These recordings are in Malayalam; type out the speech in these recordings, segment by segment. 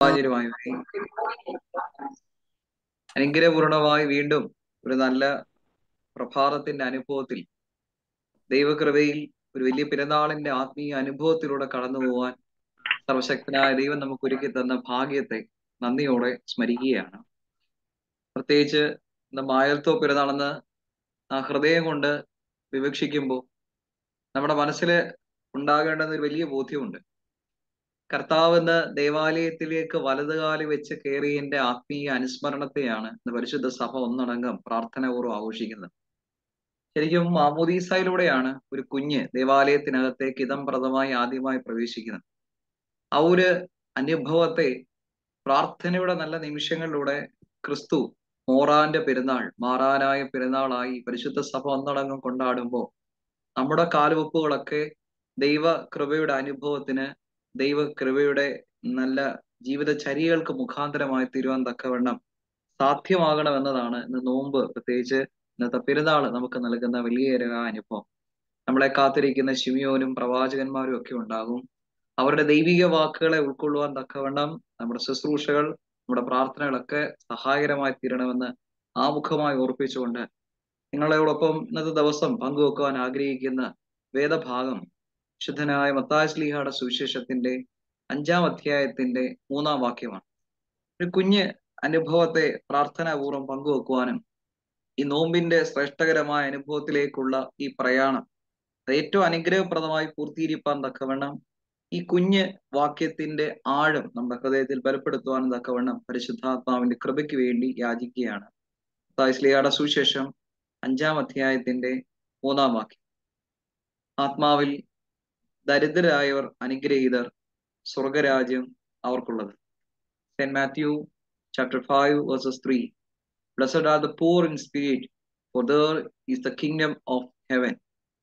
സാഹചര്യമായി അനുഗ്രഹപൂർണമായി വീണ്ടും ഒരു നല്ല പ്രഭാതത്തിന്റെ അനുഭവത്തിൽ ദൈവകൃപയിൽ ഒരു വലിയ പെരുന്നാളിന്റെ ആത്മീയ അനുഭവത്തിലൂടെ കടന്നു പോകാൻ സർവശക്തനായ ദൈവം നമുക്ക് ഒരുക്കി തന്ന ഭാഗ്യത്തെ നന്ദിയോടെ സ്മരിക്കുകയാണ് പ്രത്യേകിച്ച് ഇന്ന് മായൽത്തോ പെരുന്നാളെന്ന് ആ ഹൃദയം കൊണ്ട് വിവക്ഷിക്കുമ്പോൾ നമ്മുടെ മനസ്സിൽ ഉണ്ടാകേണ്ടുന്ന ഒരു വലിയ ബോധ്യമുണ്ട് കർത്താവെന്ന് ദേവാലയത്തിലേക്ക് വലതുകാലി വെച്ച് കയറിയതിന്റെ ആത്മീയ അനുസ്മരണത്തെയാണ് ഇന്ന് പരിശുദ്ധ സഭ ഒന്നടങ്കം പ്രാർത്ഥനാപൂർവ്വം ആഘോഷിക്കുന്നത് ശരിക്കും മാമോദീസയിലൂടെയാണ് ഒരു കുഞ്ഞ് ദേവാലയത്തിനകത്തേക്ക് ഇതംപ്രദമായി ആദ്യമായി പ്രവേശിക്കുന്നത് ആ ഒരു അനുഭവത്തെ പ്രാർത്ഥനയുടെ നല്ല നിമിഷങ്ങളിലൂടെ ക്രിസ്തു മോറാന്റെ പെരുന്നാൾ മാറാനായ പെരുന്നാളായി പരിശുദ്ധ സഭ ഒന്നടങ്കം കൊണ്ടാടുമ്പോൾ നമ്മുടെ കാൽവെപ്പുകളൊക്കെ ദൈവ കൃപയുടെ അനുഭവത്തിന് ദൈവ കൃപയുടെ നല്ല ജീവിതചര്യകൾക്ക് മുഖാന്തരമായി തീരുവാൻ തക്കവണ്ണം സാധ്യമാകണമെന്നതാണ് ഇന്ന് നോമ്പ് പ്രത്യേകിച്ച് ഇന്നത്തെ പെരുന്നാൾ നമുക്ക് നൽകുന്ന വലിയൊരു അനുഭവം നമ്മളെ കാത്തിരിക്കുന്ന ശിമിയോനും പ്രവാചകന്മാരും ഒക്കെ ഉണ്ടാകും അവരുടെ ദൈവിക വാക്കുകളെ ഉൾക്കൊള്ളുവാൻ തക്കവണ്ണം നമ്മുടെ ശുശ്രൂഷകൾ നമ്മുടെ പ്രാർത്ഥനകളൊക്കെ സഹായകരമായി തീരണമെന്ന് ആമുഖമായി ഓർപ്പിച്ചുകൊണ്ട് നിങ്ങളോടൊപ്പം ഇന്നത്തെ ദിവസം പങ്കുവെക്കുവാൻ ആഗ്രഹിക്കുന്ന വേദഭാഗം ശുദ്ധനായ മത്താശ്ലീഹയുടെ സുവിശേഷത്തിന്റെ അഞ്ചാം അധ്യായത്തിന്റെ മൂന്നാം വാക്യമാണ് ഒരു കുഞ്ഞ് അനുഭവത്തെ പ്രാർത്ഥനാപൂർവ്വം പങ്കുവെക്കുവാനും ഈ നോമ്പിന്റെ ശ്രേഷ്ഠകരമായ അനുഭവത്തിലേക്കുള്ള ഈ പ്രയാണം അത് ഏറ്റവും അനുഗ്രഹപ്രദമായി പൂർത്തീകരിപ്പാൻ തക്കവണ്ണം ഈ കുഞ്ഞ് വാക്യത്തിന്റെ ആഴം നമ്മുടെ ഹൃദയത്തിൽ ബലപ്പെടുത്തുവാനും തക്കവണ്ണം പരിശുദ്ധാത്മാവിന്റെ കൃപയ്ക്ക് വേണ്ടി യാചിക്കുകയാണ് തായ്സ്ലിയുടെ സുവിശേഷം അഞ്ചാം അധ്യായത്തിന്റെ മൂന്നാം വാക്യം ആത്മാവിൽ ദരിദ്രരായവർ അനുഗ്രഹീതർ സ്വർഗരാജ്യം അവർക്കുള്ളത് saint Matthew chapter five verses three blessed are the poor in spirit for their is the kingdom of heaven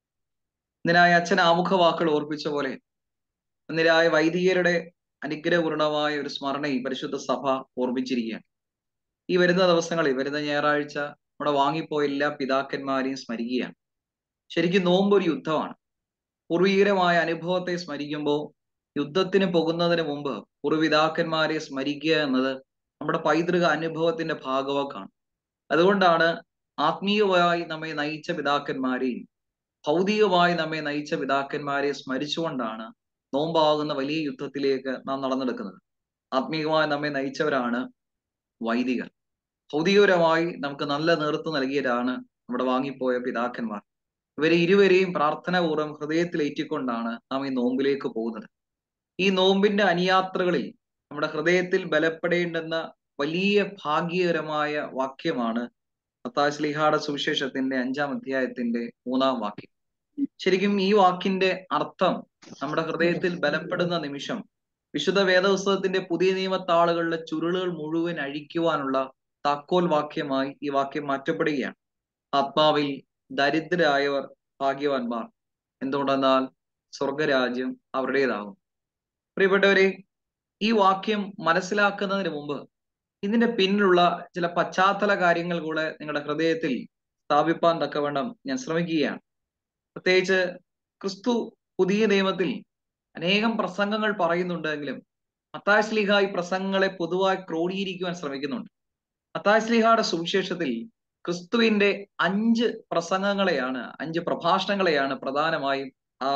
ഇതിനായി അച്ഛൻ ആമുഖ വാക്കുകൾ ഓർപ്പിച്ച പോലെ എന്നിരായ വൈദികരുടെ അനുഗ്രഹപൂർണമായ ഒരു സ്മരണയും പരിശുദ്ധ സഭ ഓർമ്മിച്ചിരിക്കുകയാണ് ഈ വരുന്ന ദിവസങ്ങളിൽ വരുന്ന ഞായറാഴ്ച നമ്മുടെ വാങ്ങിപ്പോയ എല്ലാ പിതാക്കന്മാരെയും സ്മരിക്കുകയാണ് ശരിക്കും നോമ്പ് ഒരു യുദ്ധമാണ് പൂർവീകരമായ അനുഭവത്തെ സ്മരിക്കുമ്പോൾ യുദ്ധത്തിന് പോകുന്നതിന് മുമ്പ് പൂർവ്വപിതാക്കന്മാരെ സ്മരിക്കുക എന്നത് നമ്മുടെ പൈതൃക അനുഭവത്തിന്റെ ഭാഗവാക്കാണ് അതുകൊണ്ടാണ് ആത്മീയമായി നമ്മെ നയിച്ച പിതാക്കന്മാരെയും ഭൗതികമായി നമ്മെ നയിച്ച പിതാക്കന്മാരെ സ്മരിച്ചുകൊണ്ടാണ് നോമ്പാകുന്ന വലിയ യുദ്ധത്തിലേക്ക് നാം നടന്നെടുക്കുന്നത് ആത്മീയമായി നമ്മെ നയിച്ചവരാണ് വൈദികർ ഭൗതികപരമായി നമുക്ക് നല്ല നേതൃത്വം നൽകിയവരാണ് നമ്മുടെ വാങ്ങിപ്പോയ പിതാക്കന്മാർ ഇവരെ ഇരുവരെയും പ്രാർത്ഥനാപൂർവ്വം ഹൃദയത്തിൽ ഏറ്റിക്കൊണ്ടാണ് നാം ഈ നോമ്പിലേക്ക് പോകുന്നത് ഈ നോമ്പിന്റെ അനുയാത്രകളിൽ നമ്മുടെ ഹൃദയത്തിൽ ബലപ്പെടേണ്ടുന്ന വലിയ ഭാഗ്യകരമായ വാക്യമാണ് മത്താശ്ലിഹായുടെ സുവിശേഷത്തിന്റെ അഞ്ചാം അധ്യായത്തിന്റെ മൂന്നാം വാക്യം ശരിക്കും ഈ വാക്കിന്റെ അർത്ഥം നമ്മുടെ ഹൃദയത്തിൽ ബലപ്പെടുന്ന നിമിഷം വിശുദ്ധ വേദപുസ്തകത്തിന്റെ പുതിയ നിയമത്താളുകളിലെ ചുരുളുകൾ മുഴുവൻ അഴിക്കുവാനുള്ള താക്കോൽ വാക്യമായി ഈ വാക്യം മാറ്റപ്പെടുകയാണ് ആത്മാവിൽ ദരിദ്രരായവർ ഭാഗ്യവാന്മാർ എന്തുകൊണ്ടെന്നാൽ സ്വർഗരാജ്യം അവരുടേതാകും പ്രിയപ്പെട്ടവരെ ഈ വാക്യം മനസ്സിലാക്കുന്നതിന് മുമ്പ് ഇതിന്റെ പിന്നിലുള്ള ചില പശ്ചാത്തല കാര്യങ്ങൾ കൂടെ നിങ്ങളുടെ ഹൃദയത്തിൽ സ്ഥാപിപ്പാൻ തക്കവണ്ണം ഞാൻ ശ്രമിക്കുകയാണ് പ്രത്യേകിച്ച് ക്രിസ്തു പുതിയ നിയമത്തിൽ അനേകം പ്രസംഗങ്ങൾ പറയുന്നുണ്ടെങ്കിലും മത്താശ്ലീഹ ഈ പ്രസംഗങ്ങളെ പൊതുവായി ക്രോഡീകരിക്കുവാൻ ശ്രമിക്കുന്നുണ്ട് മത്താശ്ലീഹയുടെ സുവിശേഷത്തിൽ ക്രിസ്തുവിന്റെ അഞ്ച് പ്രസംഗങ്ങളെയാണ് അഞ്ച് പ്രഭാഷണങ്ങളെയാണ് പ്രധാനമായും ആ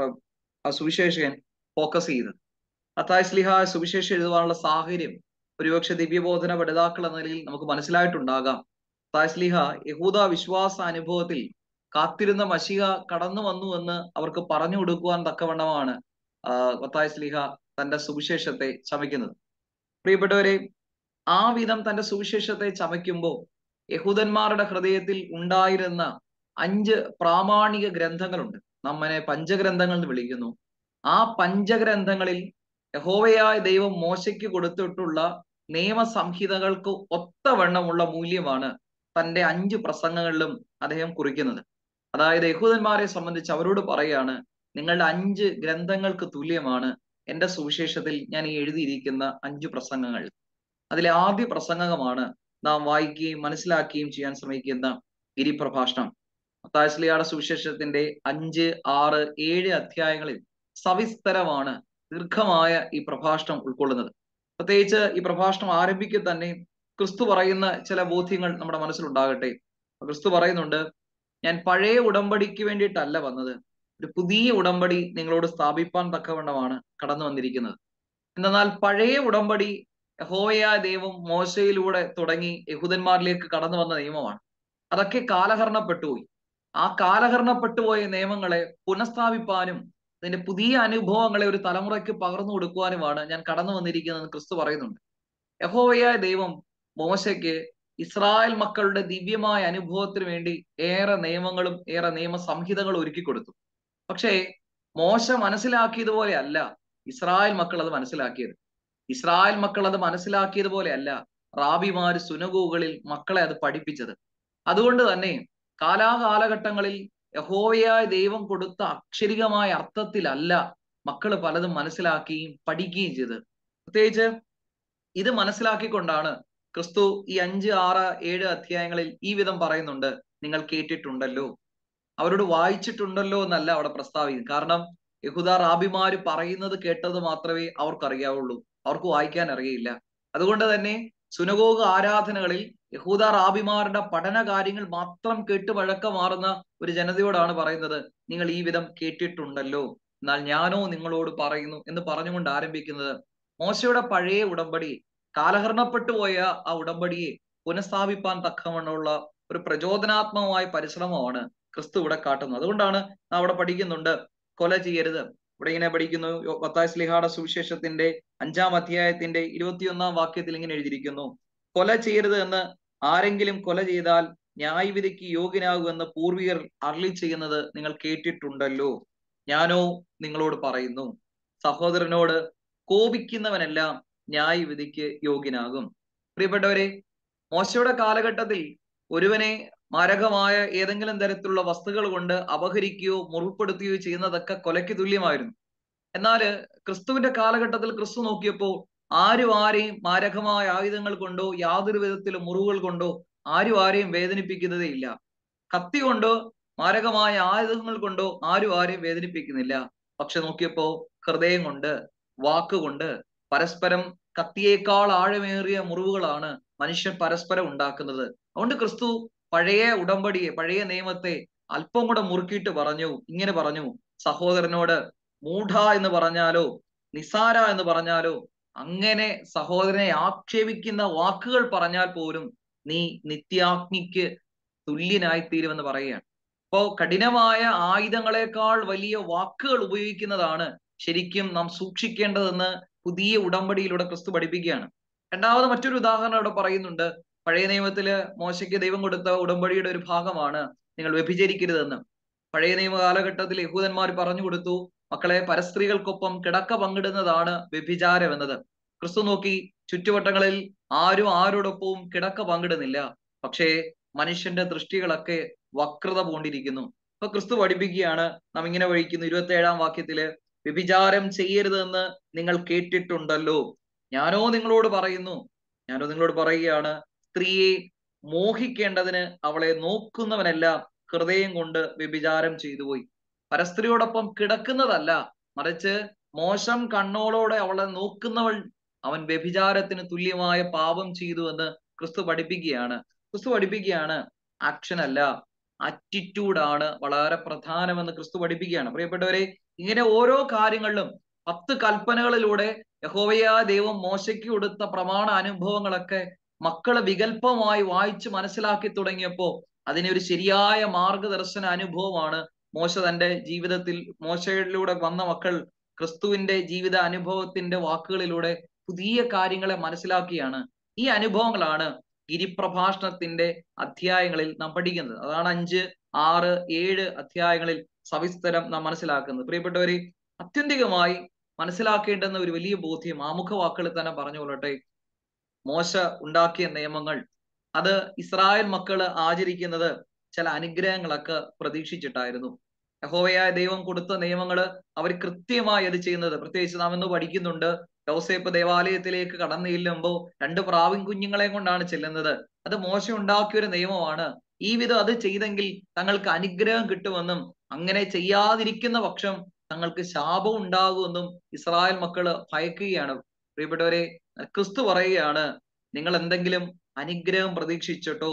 ആ സുവിശേഷൻ ഫോക്കസ് ചെയ്തത് അത്തായ്സ്ലിഹ സുവിശേഷം എഴുതുവാനുള്ള സാഹചര്യം ഒരുപക്ഷെ ദിവ്യബോധന പഠിതാക്കൾ എന്ന നിലയിൽ നമുക്ക് മനസ്സിലായിട്ടുണ്ടാകാം തായ്സ്ലിഹ യഹൂദ വിശ്വാസ അനുഭവത്തിൽ കാത്തിരുന്ന മഷിക കടന്നു വന്നു എന്ന് അവർക്ക് പറഞ്ഞു കൊടുക്കുവാൻ തക്കവണ്ണമാണ് മത്തായ്സ്ലിഹ തന്റെ സുവിശേഷത്തെ ചമയ്ക്കുന്നത് പ്രിയപ്പെട്ടവരെ ആ വിധം തന്റെ സുവിശേഷത്തെ ചമയ്ക്കുമ്പോൾ യഹൂദന്മാരുടെ ഹൃദയത്തിൽ ഉണ്ടായിരുന്ന അഞ്ച് പ്രാമാണിക ഗ്രന്ഥങ്ങളുണ്ട് നമ്മനെ പഞ്ചഗ്രന്ഥങ്ങൾ എന്ന് വിളിക്കുന്നു ആ പഞ്ചഗ്രന്ഥങ്ങളിൽ യഹോവയായ ദൈവം മോശയ്ക്ക് കൊടുത്തിട്ടുള്ള നിയമസംഹിതകൾക്ക് ഒത്തവണ്ണമുള്ള മൂല്യമാണ് തന്റെ അഞ്ച് പ്രസംഗങ്ങളിലും അദ്ദേഹം കുറിക്കുന്നത് അതായത് യഹൂദന്മാരെ സംബന്ധിച്ച് അവരോട് പറയാണ് നിങ്ങളുടെ അഞ്ച് ഗ്രന്ഥങ്ങൾക്ക് തുല്യമാണ് എന്റെ സുവിശേഷത്തിൽ ഞാൻ ഈ എഴുതിയിരിക്കുന്ന അഞ്ച് പ്രസംഗങ്ങൾ അതിലെ ആദ്യ പ്രസംഗമാണ് നാം വായിക്കുകയും മനസ്സിലാക്കുകയും ചെയ്യാൻ ശ്രമിക്കുന്ന ഗിരിപ്രഭാഷണം മത്താശ്ലിയുടെ സുവിശേഷത്തിന്റെ അഞ്ച് ആറ് ഏഴ് അധ്യായങ്ങളിൽ സവിസ്തരമാണ് ദീർഘമായ ഈ പ്രഭാഷണം ഉൾക്കൊള്ളുന്നത് പ്രത്യേകിച്ച് ഈ പ്രഭാഷണം ആരംഭിക്കെ തന്നെ ക്രിസ്തു പറയുന്ന ചില ബോധ്യങ്ങൾ നമ്മുടെ മനസ്സിലുണ്ടാകട്ടെ ക്രിസ്തു പറയുന്നുണ്ട് ഞാൻ പഴയ ഉടമ്പടിക്ക് വേണ്ടിയിട്ടല്ല വന്നത് ഒരു പുതിയ ഉടമ്പടി നിങ്ങളോട് സ്ഥാപിപ്പാൻ തക്കവണ്ണമാണ് കടന്നു വന്നിരിക്കുന്നത് എന്നാൽ പഴയ ഉടമ്പടി യഹോവയായ ദൈവം മോശയിലൂടെ തുടങ്ങി യഹൂദന്മാരിലേക്ക് കടന്നു വന്ന നിയമമാണ് അതൊക്കെ കാലഹരണപ്പെട്ടുപോയി ആ കാലഹരണപ്പെട്ടുപോയ നിയമങ്ങളെ പുനഃസ്ഥാപിപ്പാനും അതിന്റെ പുതിയ അനുഭവങ്ങളെ ഒരു തലമുറയ്ക്ക് പകർന്നു കൊടുക്കുവാനുമാണ് ഞാൻ കടന്നു വന്നിരിക്കുന്നത് ക്രിസ്തു പറയുന്നുണ്ട് യഹോവയായ ദൈവം മോശയ്ക്ക് ഇസ്രായേൽ മക്കളുടെ ദിവ്യമായ അനുഭവത്തിന് വേണ്ടി ഏറെ നിയമങ്ങളും ഏറെ നിയമ സംഹിതകളും ഒരുക്കി കൊടുത്തു പക്ഷേ മോശ മനസ്സിലാക്കിയതുപോലെ അല്ല ഇസ്രായേൽ മക്കൾ അത് മനസ്സിലാക്കിയത് ഇസ്രായേൽ മക്കൾ അത് മനസ്സിലാക്കിയതുപോലെ അല്ല റാബിമാര് സുനഗോകളിൽ മക്കളെ അത് പഠിപ്പിച്ചത് അതുകൊണ്ട് തന്നെ കാലാകാലഘട്ടങ്ങളിൽ യഹോവയായ ദൈവം കൊടുത്ത അക്ഷരികമായ അർത്ഥത്തിലല്ല മക്കൾ പലതും മനസ്സിലാക്കുകയും പഠിക്കുകയും ചെയ്ത് പ്രത്യേകിച്ച് ഇത് മനസ്സിലാക്കിക്കൊണ്ടാണ് ക്രിസ്തു ഈ അഞ്ച് ആറ് ഏഴ് അധ്യായങ്ങളിൽ ഈ വിധം പറയുന്നുണ്ട് നിങ്ങൾ കേട്ടിട്ടുണ്ടല്ലോ അവരോട് വായിച്ചിട്ടുണ്ടല്ലോ എന്നല്ല അവിടെ പ്രസ്താവിക്കുന്നത് കാരണം യഹുദ റാബിമാര് പറയുന്നത് കേട്ടത് മാത്രമേ അവർക്ക് അറിയാവുള്ളൂ അവർക്ക് വായിക്കാൻ അറിയില്ല അതുകൊണ്ട് തന്നെ സുനഗോഗ് ആരാധനകളിൽ യഹൂദ റാബിമാരുടെ പഠന കാര്യങ്ങൾ മാത്രം കേട്ട് വഴക്കമാറുന്ന ഒരു ജനതയോടാണ് പറയുന്നത് നിങ്ങൾ ഈ വിധം കേട്ടിട്ടുണ്ടല്ലോ എന്നാൽ ഞാനോ നിങ്ങളോട് പറയുന്നു എന്ന് പറഞ്ഞുകൊണ്ട് ആരംഭിക്കുന്നത് മോശയുടെ പഴയ ഉടമ്പടി കാലഹരണപ്പെട്ടു പോയ ആ ഉടമ്പടിയെ പുനഃസ്ഥാപിപ്പാൻ തക്കവണ്ണമുള്ള ഒരു പ്രചോദനാത്മകമായ പരിശ്രമമാണ് ക്രിസ്തു ഇവിടെ കാട്ടുന്നത് അതുകൊണ്ടാണ് നാം അവിടെ പഠിക്കുന്നുണ്ട് കൊല ചെയ്യരുത് ഇവിടെ ഇങ്ങനെ പഠിക്കുന്നു പത്തായ സ്ലിഹാട സുവിശേഷത്തിന്റെ അഞ്ചാം അധ്യായത്തിന്റെ ഇരുപത്തിയൊന്നാം വാക്യത്തിൽ ഇങ്ങനെ എഴുതിയിരിക്കുന്നു കൊല ചെയ്യരുത് എന്ന് ആരെങ്കിലും കൊല ചെയ്താൽ ന്യായവിധിക്ക് യോഗ്യനാകുമെന്ന് പൂർവികർ അരളി ചെയ്യുന്നത് നിങ്ങൾ കേട്ടിട്ടുണ്ടല്ലോ ഞാനോ നിങ്ങളോട് പറയുന്നു സഹോദരനോട് കോപിക്കുന്നവനെല്ലാം ന്യായവിധിക്ക് യോഗ്യനാകും പ്രിയപ്പെട്ടവരെ മോശയുടെ കാലഘട്ടത്തിൽ ഒരുവനെ മാരകമായ ഏതെങ്കിലും തരത്തിലുള്ള വസ്തുക്കൾ കൊണ്ട് അപഹരിക്കുകയോ മുറിപ്പെടുത്തുകയോ ചെയ്യുന്നതൊക്കെ കൊലയ്ക്ക് തുല്യമായിരുന്നു എന്നാല് ക്രിസ്തുവിന്റെ കാലഘട്ടത്തിൽ ക്രിസ്തു നോക്കിയപ്പോൾ ആരും ആരെയും മാരകമായ ആയുധങ്ങൾ കൊണ്ടോ യാതൊരു വിധത്തിലും മുറിവുകൾ കൊണ്ടോ ആരും ആരെയും വേദനിപ്പിക്കുന്നതേ ഇല്ല കത്തി കൊണ്ടോ മാരകമായ ആയുധങ്ങൾ കൊണ്ടോ ആരും ആരെയും വേദനിപ്പിക്കുന്നില്ല പക്ഷെ നോക്കിയപ്പോ ഹൃദയം കൊണ്ട് വാക്കുകൊണ്ട് പരസ്പരം കത്തിയേക്കാൾ ആഴമേറിയ മുറിവുകളാണ് മനുഷ്യൻ പരസ്പരം ഉണ്ടാക്കുന്നത് അതുകൊണ്ട് ക്രിസ്തു പഴയ ഉടമ്പടിയെ പഴയ നിയമത്തെ അല്പം കൂടെ മുറുക്കിയിട്ട് പറഞ്ഞു ഇങ്ങനെ പറഞ്ഞു സഹോദരനോട് മൂഢ എന്ന് പറഞ്ഞാലോ നിസാര എന്ന് പറഞ്ഞാലോ അങ്ങനെ സഹോദരനെ ആക്ഷേപിക്കുന്ന വാക്കുകൾ പറഞ്ഞാൽ പോലും നീ നിത്യാഗ്നിക്ക് തുല്യനായി തീരുമെന്ന് പറയുകയാണ് അപ്പോ കഠിനമായ ആയുധങ്ങളെക്കാൾ വലിയ വാക്കുകൾ ഉപയോഗിക്കുന്നതാണ് ശരിക്കും നാം സൂക്ഷിക്കേണ്ടതെന്ന് പുതിയ ഉടമ്പടിയിലൂടെ ക്രിസ്തു പഠിപ്പിക്കുകയാണ് രണ്ടാമത് മറ്റൊരു ഉദാഹരണം ഇവിടെ പറയുന്നുണ്ട് പഴയ നിയമത്തില് മോശയ്ക്ക് ദൈവം കൊടുത്ത ഉടമ്പടിയുടെ ഒരു ഭാഗമാണ് നിങ്ങൾ വ്യഭിചരിക്കരുതെന്ന് പഴയ നിയമ കാലഘട്ടത്തിൽ യഹൂദന്മാർ പറഞ്ഞു കൊടുത്തു മക്കളെ പരസ്ത്രീകൾക്കൊപ്പം കിടക്ക പങ്കിടുന്നതാണ് വ്യഭിചാരം എന്നത് ക്രിസ്തു നോക്കി ചുറ്റുവട്ടങ്ങളിൽ ആരും ആരോടൊപ്പവും കിടക്ക പങ്കിടുന്നില്ല പക്ഷേ മനുഷ്യന്റെ ദൃഷ്ടികളൊക്കെ വക്രത പൂണ്ടിരിക്കുന്നു അപ്പൊ ക്രിസ്തു പഠിപ്പിക്കുകയാണ് നാം ഇങ്ങനെ വഴിക്കുന്നു ഇരുപത്തി ഏഴാം വാക്യത്തില് വ്യഭിചാരം ചെയ്യരുതെന്ന് നിങ്ങൾ കേട്ടിട്ടുണ്ടല്ലോ ഞാനോ നിങ്ങളോട് പറയുന്നു ഞാനോ നിങ്ങളോട് പറയുകയാണ് സ്ത്രീയെ മോഹിക്കേണ്ടതിന് അവളെ നോക്കുന്നവനെല്ലാം ഹൃദയം കൊണ്ട് വ്യഭിചാരം ചെയ്തു പോയി പരസ്ത്രീയോടൊപ്പം കിടക്കുന്നതല്ല മറിച്ച് മോശം കണ്ണോളോടെ അവളെ നോക്കുന്നവൾ അവൻ വ്യഭിചാരത്തിന് തുല്യമായ പാപം ചെയ്തു എന്ന് ക്രിസ്തു പഠിപ്പിക്കുകയാണ് ക്രിസ്തു പഠിപ്പിക്കുകയാണ് ആക്ഷൻ അല്ല ആറ്റിറ്റ്യൂഡാണ് വളരെ പ്രധാനമെന്ന് ക്രിസ്തു പഠിപ്പിക്കുകയാണ് പ്രിയപ്പെട്ടവരെ ഇങ്ങനെ ഓരോ കാര്യങ്ങളിലും പത്ത് കൽപ്പനകളിലൂടെ യഹോവയ ദൈവം മോശയ്ക്ക് കൊടുത്ത പ്രമാണ അനുഭവങ്ങളൊക്കെ മക്കള് വികല്പമായി വായിച്ച് മനസ്സിലാക്കി തുടങ്ങിയപ്പോ അതിനെ ഒരു ശരിയായ മാർഗദർശന അനുഭവമാണ് മോശ തന്റെ ജീവിതത്തിൽ മോശയിലൂടെ വന്ന മക്കൾ ക്രിസ്തുവിന്റെ ജീവിത അനുഭവത്തിന്റെ വാക്കുകളിലൂടെ പുതിയ കാര്യങ്ങളെ മനസ്സിലാക്കിയാണ് ഈ അനുഭവങ്ങളാണ് ഗിരിപ്രഭാഷണത്തിന്റെ അധ്യായങ്ങളിൽ നാം പഠിക്കുന്നത് അതാണ് അഞ്ച് ആറ് ഏഴ് അധ്യായങ്ങളിൽ സവിസ്തരം നാം മനസ്സിലാക്കുന്നത് പ്രിയപ്പെട്ടവരെ അത്യന്തികമായി മനസ്സിലാക്കേണ്ടുന്ന ഒരു വലിയ ബോധ്യം ആമുഖ വാക്കുകളിൽ തന്നെ പറഞ്ഞു കൊള്ളട്ടെ മോശ ഉണ്ടാക്കിയ നിയമങ്ങൾ അത് ഇസ്രായേൽ മക്കള് ആചരിക്കുന്നത് ചില അനുഗ്രഹങ്ങളൊക്കെ പ്രതീക്ഷിച്ചിട്ടായിരുന്നു യഹോവയായ ദൈവം കൊടുത്ത നിയമങ്ങള് അവർ കൃത്യമായി അത് ചെയ്യുന്നത് പ്രത്യേകിച്ച് നാം ഇന്ന് പഠിക്കുന്നുണ്ട് യോസേപ്പ് ദേവാലയത്തിലേക്ക് കടന്നു ചെല്ലുമ്പോൾ രണ്ട് പ്രാവിൻ കുഞ്ഞുങ്ങളെ കൊണ്ടാണ് ചെല്ലുന്നത് അത് മോശ ഉണ്ടാക്കിയ ഒരു നിയമമാണ് ഈ വിധം അത് ചെയ്തെങ്കിൽ തങ്ങൾക്ക് അനുഗ്രഹം കിട്ടുമെന്നും അങ്ങനെ ചെയ്യാതിരിക്കുന്ന പക്ഷം തങ്ങൾക്ക് ശാപം ഉണ്ടാകുമെന്നും ഇസ്രായേൽ മക്കള് ഭയക്കുകയാണ് പ്രിയപ്പെട്ടവരെ ക്രിസ്തു പറയുകയാണ് നിങ്ങൾ എന്തെങ്കിലും അനുഗ്രഹം പ്രതീക്ഷിച്ചിട്ടോ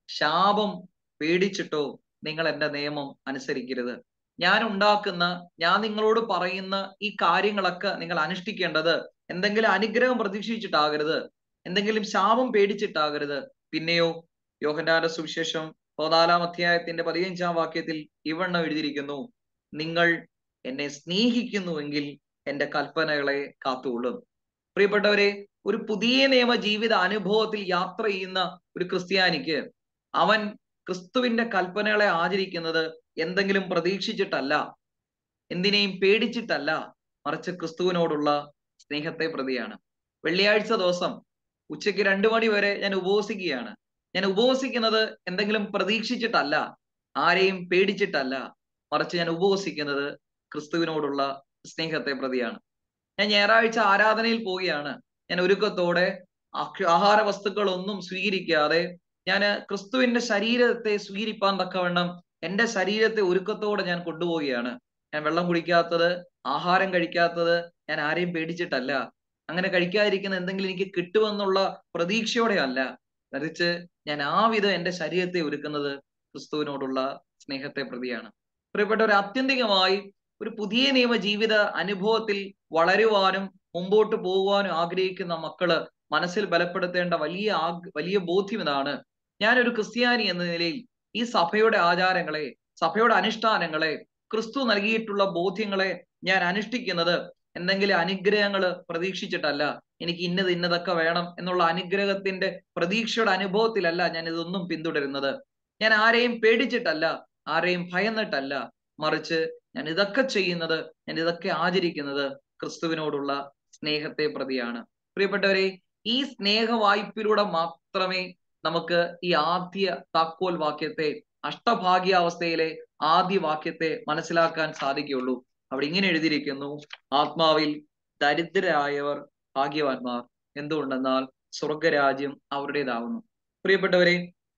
ശാപം പേടിച്ചിട്ടോ നിങ്ങൾ എന്റെ നിയമം അനുസരിക്കരുത് ഞാൻ ഉണ്ടാക്കുന്ന ഞാൻ നിങ്ങളോട് പറയുന്ന ഈ കാര്യങ്ങളൊക്കെ നിങ്ങൾ അനുഷ്ഠിക്കേണ്ടത് എന്തെങ്കിലും അനുഗ്രഹം പ്രതീക്ഷിച്ചിട്ടാകരുത് എന്തെങ്കിലും ശാപം പേടിച്ചിട്ടാകരുത് പിന്നെയോ യോഹന്നാന്റെ സുവിശേഷം പതിനാലാം അധ്യായത്തിന്റെ പതിനഞ്ചാം വാക്യത്തിൽ ഇവണ്ണം എഴുതിയിരിക്കുന്നു നിങ്ങൾ എന്നെ സ്നേഹിക്കുന്നുവെങ്കിൽ എന്റെ കൽപ്പനകളെ കാത്തുകൊള്ളും പ്രിയപ്പെട്ടവരെ ഒരു പുതിയ നിയമ ജീവിത അനുഭവത്തിൽ യാത്ര ചെയ്യുന്ന ഒരു ക്രിസ്ത്യാനിക്ക് അവൻ ക്രിസ്തുവിന്റെ കൽപ്പനകളെ ആചരിക്കുന്നത് എന്തെങ്കിലും പ്രതീക്ഷിച്ചിട്ടല്ല എന്തിനേയും പേടിച്ചിട്ടല്ല മറിച്ച് ക്രിസ്തുവിനോടുള്ള സ്നേഹത്തെ പ്രതിയാണ് വെള്ളിയാഴ്ച ദിവസം ഉച്ചയ്ക്ക് രണ്ടു മണി വരെ ഞാൻ ഉപവസിക്കുകയാണ് ഞാൻ ഉപവസിക്കുന്നത് എന്തെങ്കിലും പ്രതീക്ഷിച്ചിട്ടല്ല ആരെയും പേടിച്ചിട്ടല്ല മറിച്ച് ഞാൻ ഉപവസിക്കുന്നത് ക്രിസ്തുവിനോടുള്ള സ്നേഹത്തെ പ്രതിയാണ് ഞാൻ ഞായറാഴ്ച ആരാധനയിൽ പോവുകയാണ് ഞാൻ ഒരുക്കത്തോടെ ആഹാര വസ്തുക്കളൊന്നും സ്വീകരിക്കാതെ ഞാൻ ക്രിസ്തുവിന്റെ ശരീരത്തെ സ്വീകരിപ്പാൻ തക്കവണ്ണം എന്റെ ശരീരത്തെ ഒരുക്കത്തോടെ ഞാൻ കൊണ്ടുപോവുകയാണ് ഞാൻ വെള്ളം കുടിക്കാത്തത് ആഹാരം കഴിക്കാത്തത് ഞാൻ ആരെയും പേടിച്ചിട്ടല്ല അങ്ങനെ കഴിക്കാതിരിക്കുന്ന എന്തെങ്കിലും എനിക്ക് കിട്ടുമെന്നുള്ള പ്രതീക്ഷയോടെ അല്ല മറിച്ച് ഞാൻ ആ വിധം എന്റെ ശരീരത്തെ ഒരുക്കുന്നത് ക്രിസ്തുവിനോടുള്ള സ്നേഹത്തെ പ്രതിയാണ് പ്രിയപ്പെട്ടവർ ആത്യന്തികമായി ഒരു പുതിയ നിയമ ജീവിത അനുഭവത്തിൽ വളരുവാനും മുമ്പോട്ട് പോകുവാനും ആഗ്രഹിക്കുന്ന മക്കള് മനസ്സിൽ ബലപ്പെടുത്തേണ്ട വലിയ വലിയ ബോധ്യം ഇതാണ് ഞാനൊരു ക്രിസ്ത്യാനി എന്ന നിലയിൽ ഈ സഭയുടെ ആചാരങ്ങളെ സഭയുടെ അനുഷ്ഠാനങ്ങളെ ക്രിസ്തു നൽകിയിട്ടുള്ള ബോധ്യങ്ങളെ ഞാൻ അനുഷ്ഠിക്കുന്നത് എന്തെങ്കിലും അനുഗ്രഹങ്ങൾ പ്രതീക്ഷിച്ചിട്ടല്ല എനിക്ക് ഇന്നത് ഇന്നതൊക്കെ വേണം എന്നുള്ള അനുഗ്രഹത്തിന്റെ പ്രതീക്ഷയുടെ അനുഭവത്തിലല്ല ഞാൻ ഇതൊന്നും പിന്തുടരുന്നത് ഞാൻ ആരെയും പേടിച്ചിട്ടല്ല ആരെയും ഭയന്നിട്ടല്ല മറിച്ച് ഞാൻ ഇതൊക്കെ ചെയ്യുന്നത് ഞാൻ ഇതൊക്കെ ആചരിക്കുന്നത് ക്രിസ്തുവിനോടുള്ള സ്നേഹത്തെ പ്രതിയാണ് പ്രിയപ്പെട്ടവരെ ഈ സ്നേഹ വായ്പിലൂടെ മാത്രമേ നമുക്ക് ഈ ആദ്യ താക്കോൽ വാക്യത്തെ അഷ്ടഭാഗ്യാവസ്ഥയിലെ ആദ്യ വാക്യത്തെ മനസ്സിലാക്കാൻ സാധിക്കുകയുള്ളൂ അവിടെ ഇങ്ങനെ എഴുതിയിരിക്കുന്നു ആത്മാവിൽ ദരിദ്രരായവർ ഭാഗ്യവാന്മാർ എന്തുകൊണ്ടെന്നാൽ സ്വർഗരാജ്യം അവരുടേതാവുന്നു പ്രിയപ്പെട്ടവരെ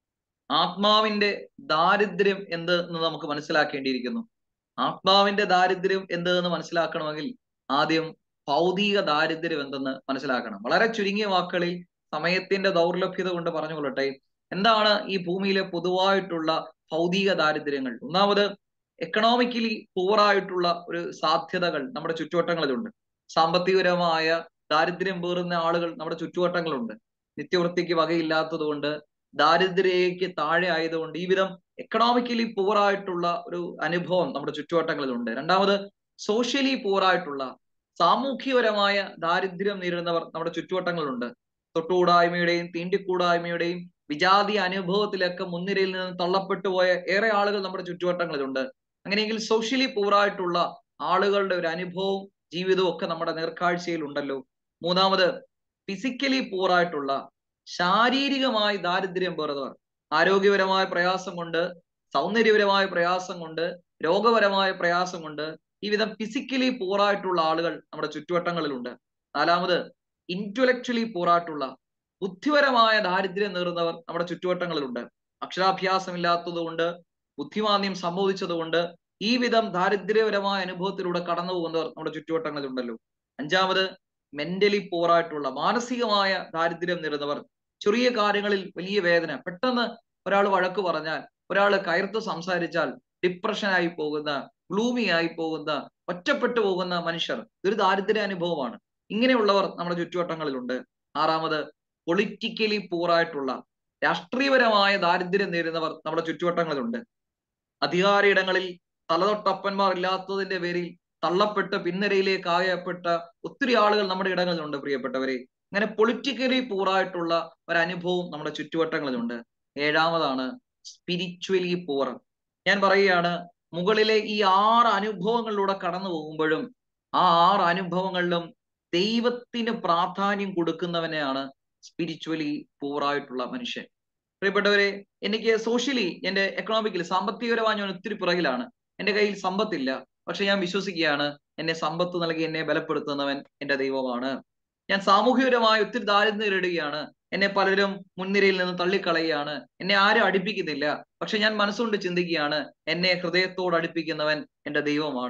ആത്മാവിന്റെ ദാരിദ്ര്യം എന്ത് എന്ന് നമുക്ക് മനസ്സിലാക്കേണ്ടിയിരിക്കുന്നു ആത്മാവിന്റെ ദാരിദ്ര്യം എന്ത് എന്ന് മനസ്സിലാക്കണമെങ്കിൽ ആദ്യം ഭൗതിക ദാരിദ്ര്യം എന്തെന്ന് മനസ്സിലാക്കണം വളരെ ചുരുങ്ങിയ വാക്കുകളിൽ സമയത്തിന്റെ ദൗർലഭ്യത കൊണ്ട് പറഞ്ഞുകൊള്ളട്ടെ എന്താണ് ഈ ഭൂമിയിലെ പൊതുവായിട്ടുള്ള ഭൗതിക ദാരിദ്ര്യങ്ങൾ ഒന്നാമത് എക്കണോമിക്കലി പൂറായിട്ടുള്ള ഒരു സാധ്യതകൾ നമ്മുടെ ചുറ്റുവട്ടങ്ങളിലുണ്ട് സാമ്പത്തികപരമായ ദാരിദ്ര്യം പേറുന്ന ആളുകൾ നമ്മുടെ ചുറ്റുവട്ടങ്ങളുണ്ട് നിത്യവൃത്തിക്ക് വകയില്ലാത്തത് കൊണ്ട് ദാരിദ്ര്യക്ക് താഴെ ആയതുകൊണ്ട് ഈ വിധം എക്കണോമിക്കലി പൂറായിട്ടുള്ള ഒരു അനുഭവം നമ്മുടെ ചുറ്റുവട്ടങ്ങളിലുണ്ട് രണ്ടാമത് സോഷ്യലി പൂറായിട്ടുള്ള സാമൂഹ്യപരമായ ദാരിദ്ര്യം നേരിടുന്നവർ നമ്മുടെ ചുറ്റുവട്ടങ്ങളിലുണ്ട് തൊട്ടുകൂടായ്മയുടെയും തീണ്ടിക്കൂടായ്മയുടെയും വിജാതി അനുഭവത്തിലൊക്കെ മുൻനിരയിൽ നിന്ന് തള്ളപ്പെട്ടു പോയ ഏറെ ആളുകൾ നമ്മുടെ ചുറ്റുവട്ടങ്ങളിലുണ്ട് അങ്ങനെയെങ്കിൽ സോഷ്യലി പൂറായിട്ടുള്ള ആളുകളുടെ ഒരു അനുഭവവും ജീവിതവും ഒക്കെ നമ്മുടെ നേർക്കാഴ്ചയിൽ ഉണ്ടല്ലോ മൂന്നാമത് ഫിസിക്കലി പൂറായിട്ടുള്ള ശാരീരികമായി ദാരിദ്ര്യം പേറുന്നവർ ആരോഗ്യപരമായ പ്രയാസം കൊണ്ട് സൗന്ദര്യപരമായ പ്രയാസം കൊണ്ട് രോഗപരമായ പ്രയാസം കൊണ്ട് ഈ വിധം ഫിസിക്കലി പൂറായിട്ടുള്ള ആളുകൾ നമ്മുടെ ചുറ്റുവട്ടങ്ങളിലുണ്ട് നാലാമത് ഇന്റലക്ച്വലി പൂറായിട്ടുള്ള ബുദ്ധിപരമായ ദാരിദ്ര്യം നേറുന്നവർ നമ്മുടെ ചുറ്റുവട്ടങ്ങളിലുണ്ട് അക്ഷരാഭ്യാസം ഇല്ലാത്തത് കൊണ്ട് ബുദ്ധിമാന്യം സംഭവിച്ചതുകൊണ്ട് ഈ വിധം ദാരിദ്ര്യപരമായ അനുഭവത്തിലൂടെ കടന്നു പോകുന്നവർ നമ്മുടെ ചുറ്റുവട്ടങ്ങളിലുണ്ടല്ലോ അഞ്ചാമത് മെന്റലി പോറായിട്ടുള്ള മാനസികമായ ദാരിദ്ര്യം നേരുന്നവർ ചെറിയ കാര്യങ്ങളിൽ വലിയ വേദന പെട്ടെന്ന് ഒരാൾ വഴക്ക് പറഞ്ഞാൽ ഒരാൾ കയർത്ത് സംസാരിച്ചാൽ ഡിപ്രഷനായി പോകുന്ന ഗ്ലൂമി ആയി പോകുന്ന ഒറ്റപ്പെട്ടു പോകുന്ന മനുഷ്യർ ഇതൊരു ദാരിദ്ര്യ അനുഭവമാണ് ഇങ്ങനെയുള്ളവർ നമ്മുടെ ചുറ്റുവട്ടങ്ങളിലുണ്ട് ആറാമത് പൊളിറ്റിക്കലി പൂറായിട്ടുള്ള രാഷ്ട്രീയപരമായ ദാരിദ്ര്യം നേരിടുന്നവർ നമ്മുടെ ചുറ്റുവട്ടങ്ങളിലുണ്ട് അധികാരയിടങ്ങളിൽ തലതൊട്ടപ്പന്മാർ ഇല്ലാത്തതിന്റെ പേരിൽ തള്ളപ്പെട്ട് പിൻനിരയിലേക്ക് ആയപ്പെട്ട ഒത്തിരി ആളുകൾ നമ്മുടെ ഇടങ്ങളിലുണ്ട് പ്രിയപ്പെട്ടവരെ അങ്ങനെ പൊളിറ്റിക്കലി പൂറായിട്ടുള്ള ഒരനുഭവം നമ്മുടെ ചുറ്റുവട്ടങ്ങളിലുണ്ട് ഏഴാമതാണ് സ്പിരിച്വലി പൂർ ഞാൻ പറയുകയാണ് മുകളിലെ ഈ ആറ് അനുഭവങ്ങളിലൂടെ കടന്നു പോകുമ്പോഴും ആ ആറ് അനുഭവങ്ങളിലും ദൈവത്തിന് പ്രാധാന്യം കൊടുക്കുന്നവനെയാണ് സ്പിരിച്വലി പൂറായിട്ടുള്ള മനുഷ്യൻ പ്രിയപ്പെട്ടവരെ എനിക്ക് സോഷ്യലി എന്റെ എക്കണോമിക്കലി സാമ്പത്തികപരമായി ഞാൻ ഒത്തിരി പുറകിലാണ് എന്റെ കയ്യിൽ സമ്പത്തില്ല പക്ഷെ ഞാൻ വിശ്വസിക്കുകയാണ് എന്നെ സമ്പത്ത് നൽകി എന്നെ ബലപ്പെടുത്തുന്നവൻ എന്റെ ദൈവമാണ് ഞാൻ സാമൂഹികപരമായി ഒത്തിരി ദാരിദ്ര്യം നേരിടുകയാണ് എന്നെ പലരും മുൻനിരയിൽ നിന്ന് തള്ളിക്കളയുകയാണ് എന്നെ ആരും അടുപ്പിക്കുന്നില്ല പക്ഷെ ഞാൻ മനസ്സുകൊണ്ട് ചിന്തിക്കുകയാണ് എന്നെ ഹൃദയത്തോട് അടുപ്പിക്കുന്നവൻ എന്റെ ദൈവമാണ്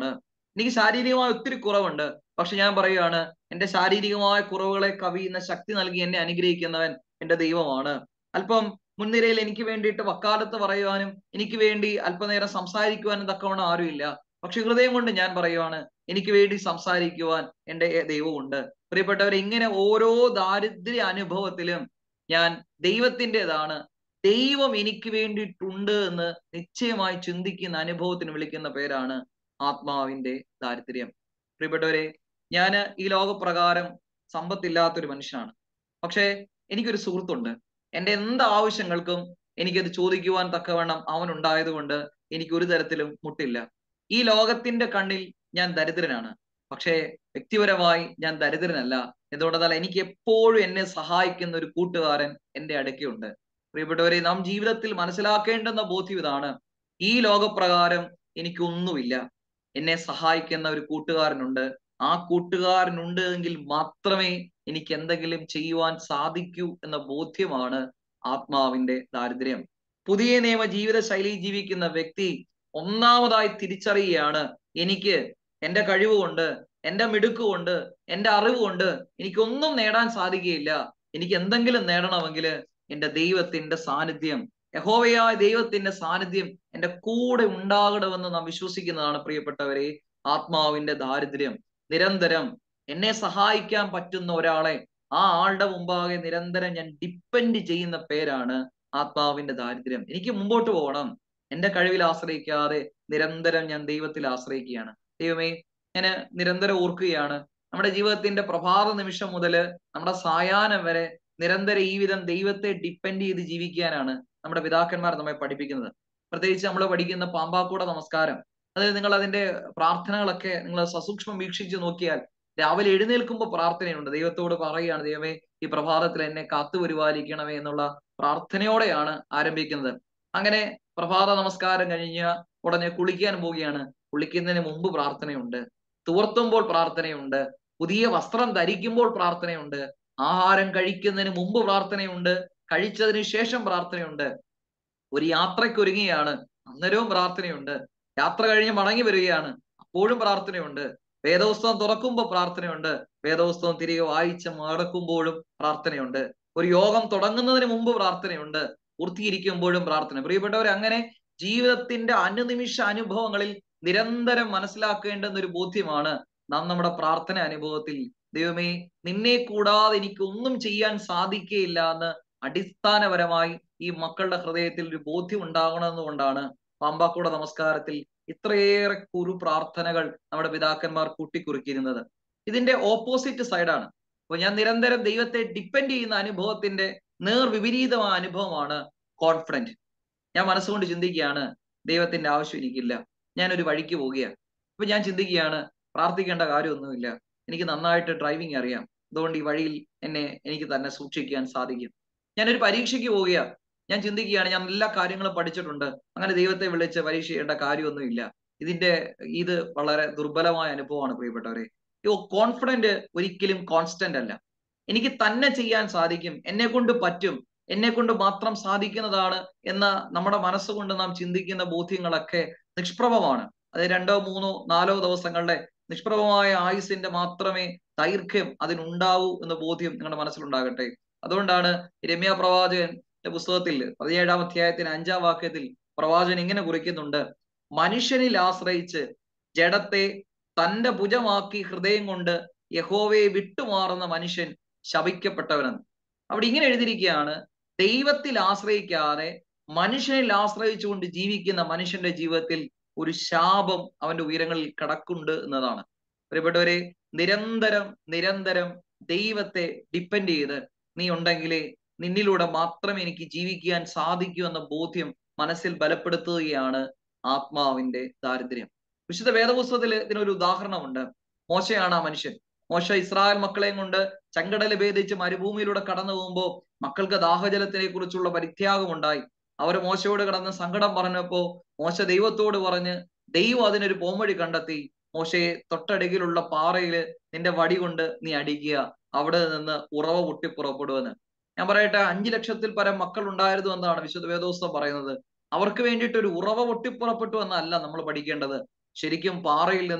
എനിക്ക് ശാരീരികമായ ഒത്തിരി കുറവുണ്ട് പക്ഷെ ഞാൻ പറയുകയാണ് എന്റെ ശാരീരികമായ കുറവുകളെ കവിയുന്ന ശക്തി നൽകി എന്നെ അനുഗ്രഹിക്കുന്നവൻ എന്റെ ദൈവമാണ് അല്പം മുൻനിരയിൽ എനിക്ക് വേണ്ടിയിട്ട് വക്കാലത്ത് പറയുവാനും എനിക്ക് വേണ്ടി അല്പനേരം സംസാരിക്കുവാനും തക്കവണ്ണം ആരുമില്ല പക്ഷെ ഹൃദയം കൊണ്ട് ഞാൻ പറയുവാണ് എനിക്ക് വേണ്ടി സംസാരിക്കുവാൻ എന്റെ ദൈവമുണ്ട് പ്രിയപ്പെട്ടവരെ ഇങ്ങനെ ഓരോ ദാരിദ്ര്യ അനുഭവത്തിലും ഞാൻ ദൈവത്തിൻ്റെതാണ് ദൈവം എനിക്ക് വേണ്ടിയിട്ടുണ്ട് എന്ന് നിശ്ചയമായി ചിന്തിക്കുന്ന അനുഭവത്തിന് വിളിക്കുന്ന പേരാണ് ആത്മാവിന്റെ ദാരിദ്ര്യം പ്രിയപ്പെട്ടവരെ ഞാൻ ഈ ലോകപ്രകാരം സമ്പത്തില്ലാത്തൊരു മനുഷ്യനാണ് പക്ഷേ എനിക്കൊരു സുഹൃത്തുണ്ട് എന്റെ എന്ത് ആവശ്യങ്ങൾക്കും എനിക്കത് ചോദിക്കുവാൻ തക്കവണ്ണം അവൻ ഉണ്ടായതുകൊണ്ട് എനിക്ക് ഒരു തരത്തിലും മുട്ടില്ല ഈ ലോകത്തിന്റെ കണ്ണിൽ ഞാൻ ദരിദ്രനാണ് പക്ഷേ വ്യക്തിപരമായി ഞാൻ ദരിദ്രനല്ല എന്തുകൊണ്ടെന്നാൽ എനിക്ക് എപ്പോഴും എന്നെ സഹായിക്കുന്ന ഒരു കൂട്ടുകാരൻ എന്റെ അടുക്കയുണ്ട് പ്രിയപ്പെട്ടവരെ നാം ജീവിതത്തിൽ മനസ്സിലാക്കേണ്ടുന്ന ബോധ്യം ഇതാണ് ഈ ലോകപ്രകാരം എനിക്കൊന്നുമില്ല എന്നെ സഹായിക്കുന്ന ഒരു കൂട്ടുകാരനുണ്ട് ആ കൂട്ടുകാരനുണ്ട് എങ്കിൽ മാത്രമേ എനിക്ക് എന്തെങ്കിലും ചെയ്യുവാൻ സാധിക്കൂ എന്ന ബോധ്യമാണ് ആത്മാവിന്റെ ദാരിദ്ര്യം പുതിയ നിയമ ജീവിത ശൈലി ജീവിക്കുന്ന വ്യക്തി ഒന്നാമതായി തിരിച്ചറിയുകയാണ് എനിക്ക് എന്റെ കഴിവ് കൊണ്ട് എന്റെ മിടുക്ക് കൊണ്ട് എന്റെ അറിവ് കൊണ്ട് എനിക്കൊന്നും നേടാൻ സാധിക്കുകയില്ല എനിക്ക് എന്തെങ്കിലും നേടണമെങ്കിൽ എന്റെ ദൈവത്തിന്റെ സാന്നിധ്യം യഹോവയായ ദൈവത്തിന്റെ സാന്നിധ്യം എന്റെ കൂടെ ഉണ്ടാകണമെന്ന് നാം വിശ്വസിക്കുന്നതാണ് പ്രിയപ്പെട്ടവരെ ആത്മാവിന്റെ ദാരിദ്ര്യം നിരന്തരം എന്നെ സഹായിക്കാൻ പറ്റുന്ന ഒരാളെ ആ ആളുടെ മുമ്പാകെ നിരന്തരം ഞാൻ ഡിപ്പെൻഡ് ചെയ്യുന്ന പേരാണ് ആത്മാവിന്റെ ദാരിദ്ര്യം എനിക്ക് മുമ്പോട്ട് പോകണം എന്റെ കഴിവിൽ ആശ്രയിക്കാതെ നിരന്തരം ഞാൻ ദൈവത്തിൽ ആശ്രയിക്കുകയാണ് ദൈവമേ ഞാൻ നിരന്തരം ഓർക്കുകയാണ് നമ്മുടെ ജീവിതത്തിന്റെ പ്രഭാത നിമിഷം മുതൽ നമ്മുടെ സായാഹ്നം വരെ നിരന്തരം ഈ വിധം ദൈവത്തെ ഡിപ്പെൻഡ് ചെയ്ത് ജീവിക്കാനാണ് നമ്മുടെ പിതാക്കന്മാർ നമ്മെ പഠിപ്പിക്കുന്നത് പ്രത്യേകിച്ച് നമ്മൾ പഠിക്കുന്ന പാമ്പാക്കൂട നമസ്കാരം അതായത് നിങ്ങൾ അതിന്റെ പ്രാർത്ഥനകളൊക്കെ നിങ്ങൾ സസൂക്ഷ്മം വീക്ഷിച്ച് നോക്കിയാൽ രാവിലെ എഴുന്നേൽക്കുമ്പോൾ പ്രാർത്ഥനയുണ്ട് ദൈവത്തോട് പറയുകയാണ് ദൈവമേ ഈ പ്രഭാതത്തിൽ എന്നെ കാത്തു പരിപാലിക്കണമേ എന്നുള്ള പ്രാർത്ഥനയോടെയാണ് ആരംഭിക്കുന്നത് അങ്ങനെ പ്രഭാത നമസ്കാരം കഴിഞ്ഞ ഉടനെ കുളിക്കാൻ പോവുകയാണ് കുളിക്കുന്നതിന് മുമ്പ് പ്രാർത്ഥനയുണ്ട് തുവർത്തുമ്പോൾ പ്രാർത്ഥനയുണ്ട് പുതിയ വസ്ത്രം ധരിക്കുമ്പോൾ പ്രാർത്ഥനയുണ്ട് ആഹാരം കഴിക്കുന്നതിന് മുമ്പ് പ്രാർത്ഥനയുണ്ട് കഴിച്ചതിന് ശേഷം പ്രാർത്ഥനയുണ്ട് ഒരു യാത്രയ്ക്ക് ഒരുങ്ങുകയാണ് അന്നേരവും പ്രാർത്ഥനയുണ്ട് യാത്ര കഴിഞ്ഞ് മടങ്ങി വരികയാണ് അപ്പോഴും പ്രാർത്ഥനയുണ്ട് വേദപുസ്തകം തുറക്കുമ്പോൾ പ്രാർത്ഥനയുണ്ട് വേദപുസ്തകം തിരികെ വായിച്ച് മടക്കുമ്പോഴും പ്രാർത്ഥനയുണ്ട് ഒരു യോഗം തുടങ്ങുന്നതിന് മുമ്പ് പ്രാർത്ഥനയുണ്ട് പൂർത്തീകരിക്കുമ്പോഴും പ്രാർത്ഥന പ്രിയപ്പെട്ടവർ അങ്ങനെ ജീവിതത്തിന്റെ അനുനിമിഷ അനുഭവങ്ങളിൽ നിരന്തരം മനസ്സിലാക്കേണ്ടുന്ന ഒരു ബോധ്യമാണ് നാം നമ്മുടെ പ്രാർത്ഥന അനുഭവത്തിൽ ദൈവമേ നിന്നെ കൂടാതെ എനിക്ക് ഒന്നും ചെയ്യാൻ സാധിക്കുകയില്ല എന്ന് അടിസ്ഥാനപരമായി ഈ മക്കളുടെ ഹൃദയത്തിൽ ഒരു ബോധ്യം ഉണ്ടാകണമെന്നുകൊണ്ടാണ് പാമ്പാക്കൂട നമസ്കാരത്തിൽ ഇത്രയേറെ കുരു പ്രാർത്ഥനകൾ നമ്മുടെ പിതാക്കന്മാർ കൂട്ടിക്കുറുക്കിയിരുന്നത് ഇതിന്റെ ഓപ്പോസിറ്റ് സൈഡാണ് അപ്പൊ ഞാൻ നിരന്തരം ദൈവത്തെ ഡിപ്പെൻഡ് ചെയ്യുന്ന അനുഭവത്തിന്റെ നേർവിപരീതമായ അനുഭവമാണ് കോൺഫിഡന്റ് ഞാൻ മനസ്സുകൊണ്ട് ചിന്തിക്കുകയാണ് ദൈവത്തിന്റെ ആവശ്യം എനിക്കില്ല ഞാൻ ഒരു വഴിക്ക് പോവുകയാണ് അപ്പൊ ഞാൻ ചിന്തിക്കുകയാണ് പ്രാർത്ഥിക്കേണ്ട കാര്യമൊന്നുമില്ല എനിക്ക് നന്നായിട്ട് ഡ്രൈവിംഗ് അറിയാം അതുകൊണ്ട് ഈ വഴിയിൽ എന്നെ എനിക്ക് തന്നെ സൂക്ഷിക്കാൻ സാധിക്കും ഞാനൊരു പരീക്ഷയ്ക്ക് പോവുകയാണ് ഞാൻ ചിന്തിക്കുകയാണ് ഞാൻ എല്ലാ കാര്യങ്ങളും പഠിച്ചിട്ടുണ്ട് അങ്ങനെ ദൈവത്തെ വിളിച്ച് പരീക്ഷ ചെയ്യേണ്ട കാര്യമൊന്നുമില്ല ഇതിന്റെ ഇത് വളരെ ദുർബലമായ അനുഭവമാണ് പ്രിയപ്പെട്ടവരെ ഈ കോൺഫിഡന്റ് ഒരിക്കലും കോൺസ്റ്റന്റ് അല്ല എനിക്ക് തന്നെ ചെയ്യാൻ സാധിക്കും എന്നെ കൊണ്ട് പറ്റും എന്നെ കൊണ്ട് മാത്രം സാധിക്കുന്നതാണ് എന്ന നമ്മുടെ മനസ്സുകൊണ്ട് നാം ചിന്തിക്കുന്ന ബോധ്യങ്ങളൊക്കെ നിഷ്പ്രഭമാണ് അത് രണ്ടോ മൂന്നോ നാലോ ദിവസങ്ങളുടെ നിഷ്പ്രഭമായ ആയുസിന്റെ മാത്രമേ ദൈർഘ്യം അതിനുണ്ടാവൂ എന്ന ബോധ്യം നിങ്ങളുടെ മനസ്സിലുണ്ടാകട്ടെ അതുകൊണ്ടാണ് രമ്യ പ്രവാചകന്റെ പുസ്തകത്തിൽ പതിനേഴാം അധ്യായത്തിന് അഞ്ചാം വാക്യത്തിൽ പ്രവാചകൻ ഇങ്ങനെ കുറിക്കുന്നുണ്ട് മനുഷ്യനിൽ ആശ്രയിച്ച് ജഡത്തെ തന്റെ ഭുജമാക്കി ഹൃദയം കൊണ്ട് യഹോവയെ വിട്ടുമാറുന്ന മനുഷ്യൻ ശപിക്കപ്പെട്ടവനെന്ന് അവിടെ ഇങ്ങനെ എഴുതിയിരിക്കുകയാണ് ദൈവത്തിൽ ആശ്രയിക്കാതെ മനുഷ്യനിൽ ആശ്രയിച്ചുകൊണ്ട് ജീവിക്കുന്ന മനുഷ്യന്റെ ജീവിതത്തിൽ ഒരു ശാപം അവന്റെ ഉയരങ്ങളിൽ കിടക്കുന്നുണ്ട് എന്നതാണ് പ്രിയപ്പെട്ടവരെ നിരന്തരം നിരന്തരം ദൈവത്തെ ഡിപ്പെൻഡ് ചെയ്ത് നീ ഉണ്ടെങ്കിലേ നിന്നിലൂടെ മാത്രമേ എനിക്ക് ജീവിക്കാൻ സാധിക്കൂ എന്ന ബോധ്യം മനസ്സിൽ ബലപ്പെടുത്തുകയാണ് ആത്മാവിന്റെ ദാരിദ്ര്യം വിശുദ്ധ വേദപുസ്തകത്തിൽ ഇതിനൊരു ഉദാഹരണമുണ്ട് മോശയാണ് ആ മനുഷ്യൻ മോശ ഇസ്രായേൽ മക്കളെയും കൊണ്ട് ചെങ്കടൽ ഭേദിച്ച് മരുഭൂമിയിലൂടെ കടന്നു പോകുമ്പോൾ മക്കൾക്ക് ദാഹജലത്തിനെ കുറിച്ചുള്ള പരിത്യാഗം ഉണ്ടായി അവർ മോശയോട് കിടന്ന് സങ്കടം പറഞ്ഞപ്പോ മോശ ദൈവത്തോട് പറഞ്ഞ് ദൈവം അതിനൊരു പോംവഴി കണ്ടെത്തി മോശയെ തൊട്ടടുകിലുള്ള പാറയില് നിന്റെ വടി കൊണ്ട് നീ അടിക്കുക അവിടെ നിന്ന് ഉറവ പൊട്ടി പുറപ്പെടുവെന്ന് ഞാൻ പറയട്ടെ അഞ്ചു ലക്ഷത്തിൽ പരം മക്കൾ ഉണ്ടായിരുന്നു എന്നാണ് വിശുദ്ധ വേദോസ്തം പറയുന്നത് അവർക്ക് വേണ്ടിയിട്ട് ഒരു ഉറവ പൊട്ടിപ്പുറപ്പെട്ടു എന്നല്ല നമ്മൾ പഠിക്കേണ്ടത് ശരിക്കും പാറയിൽ നിന്ന്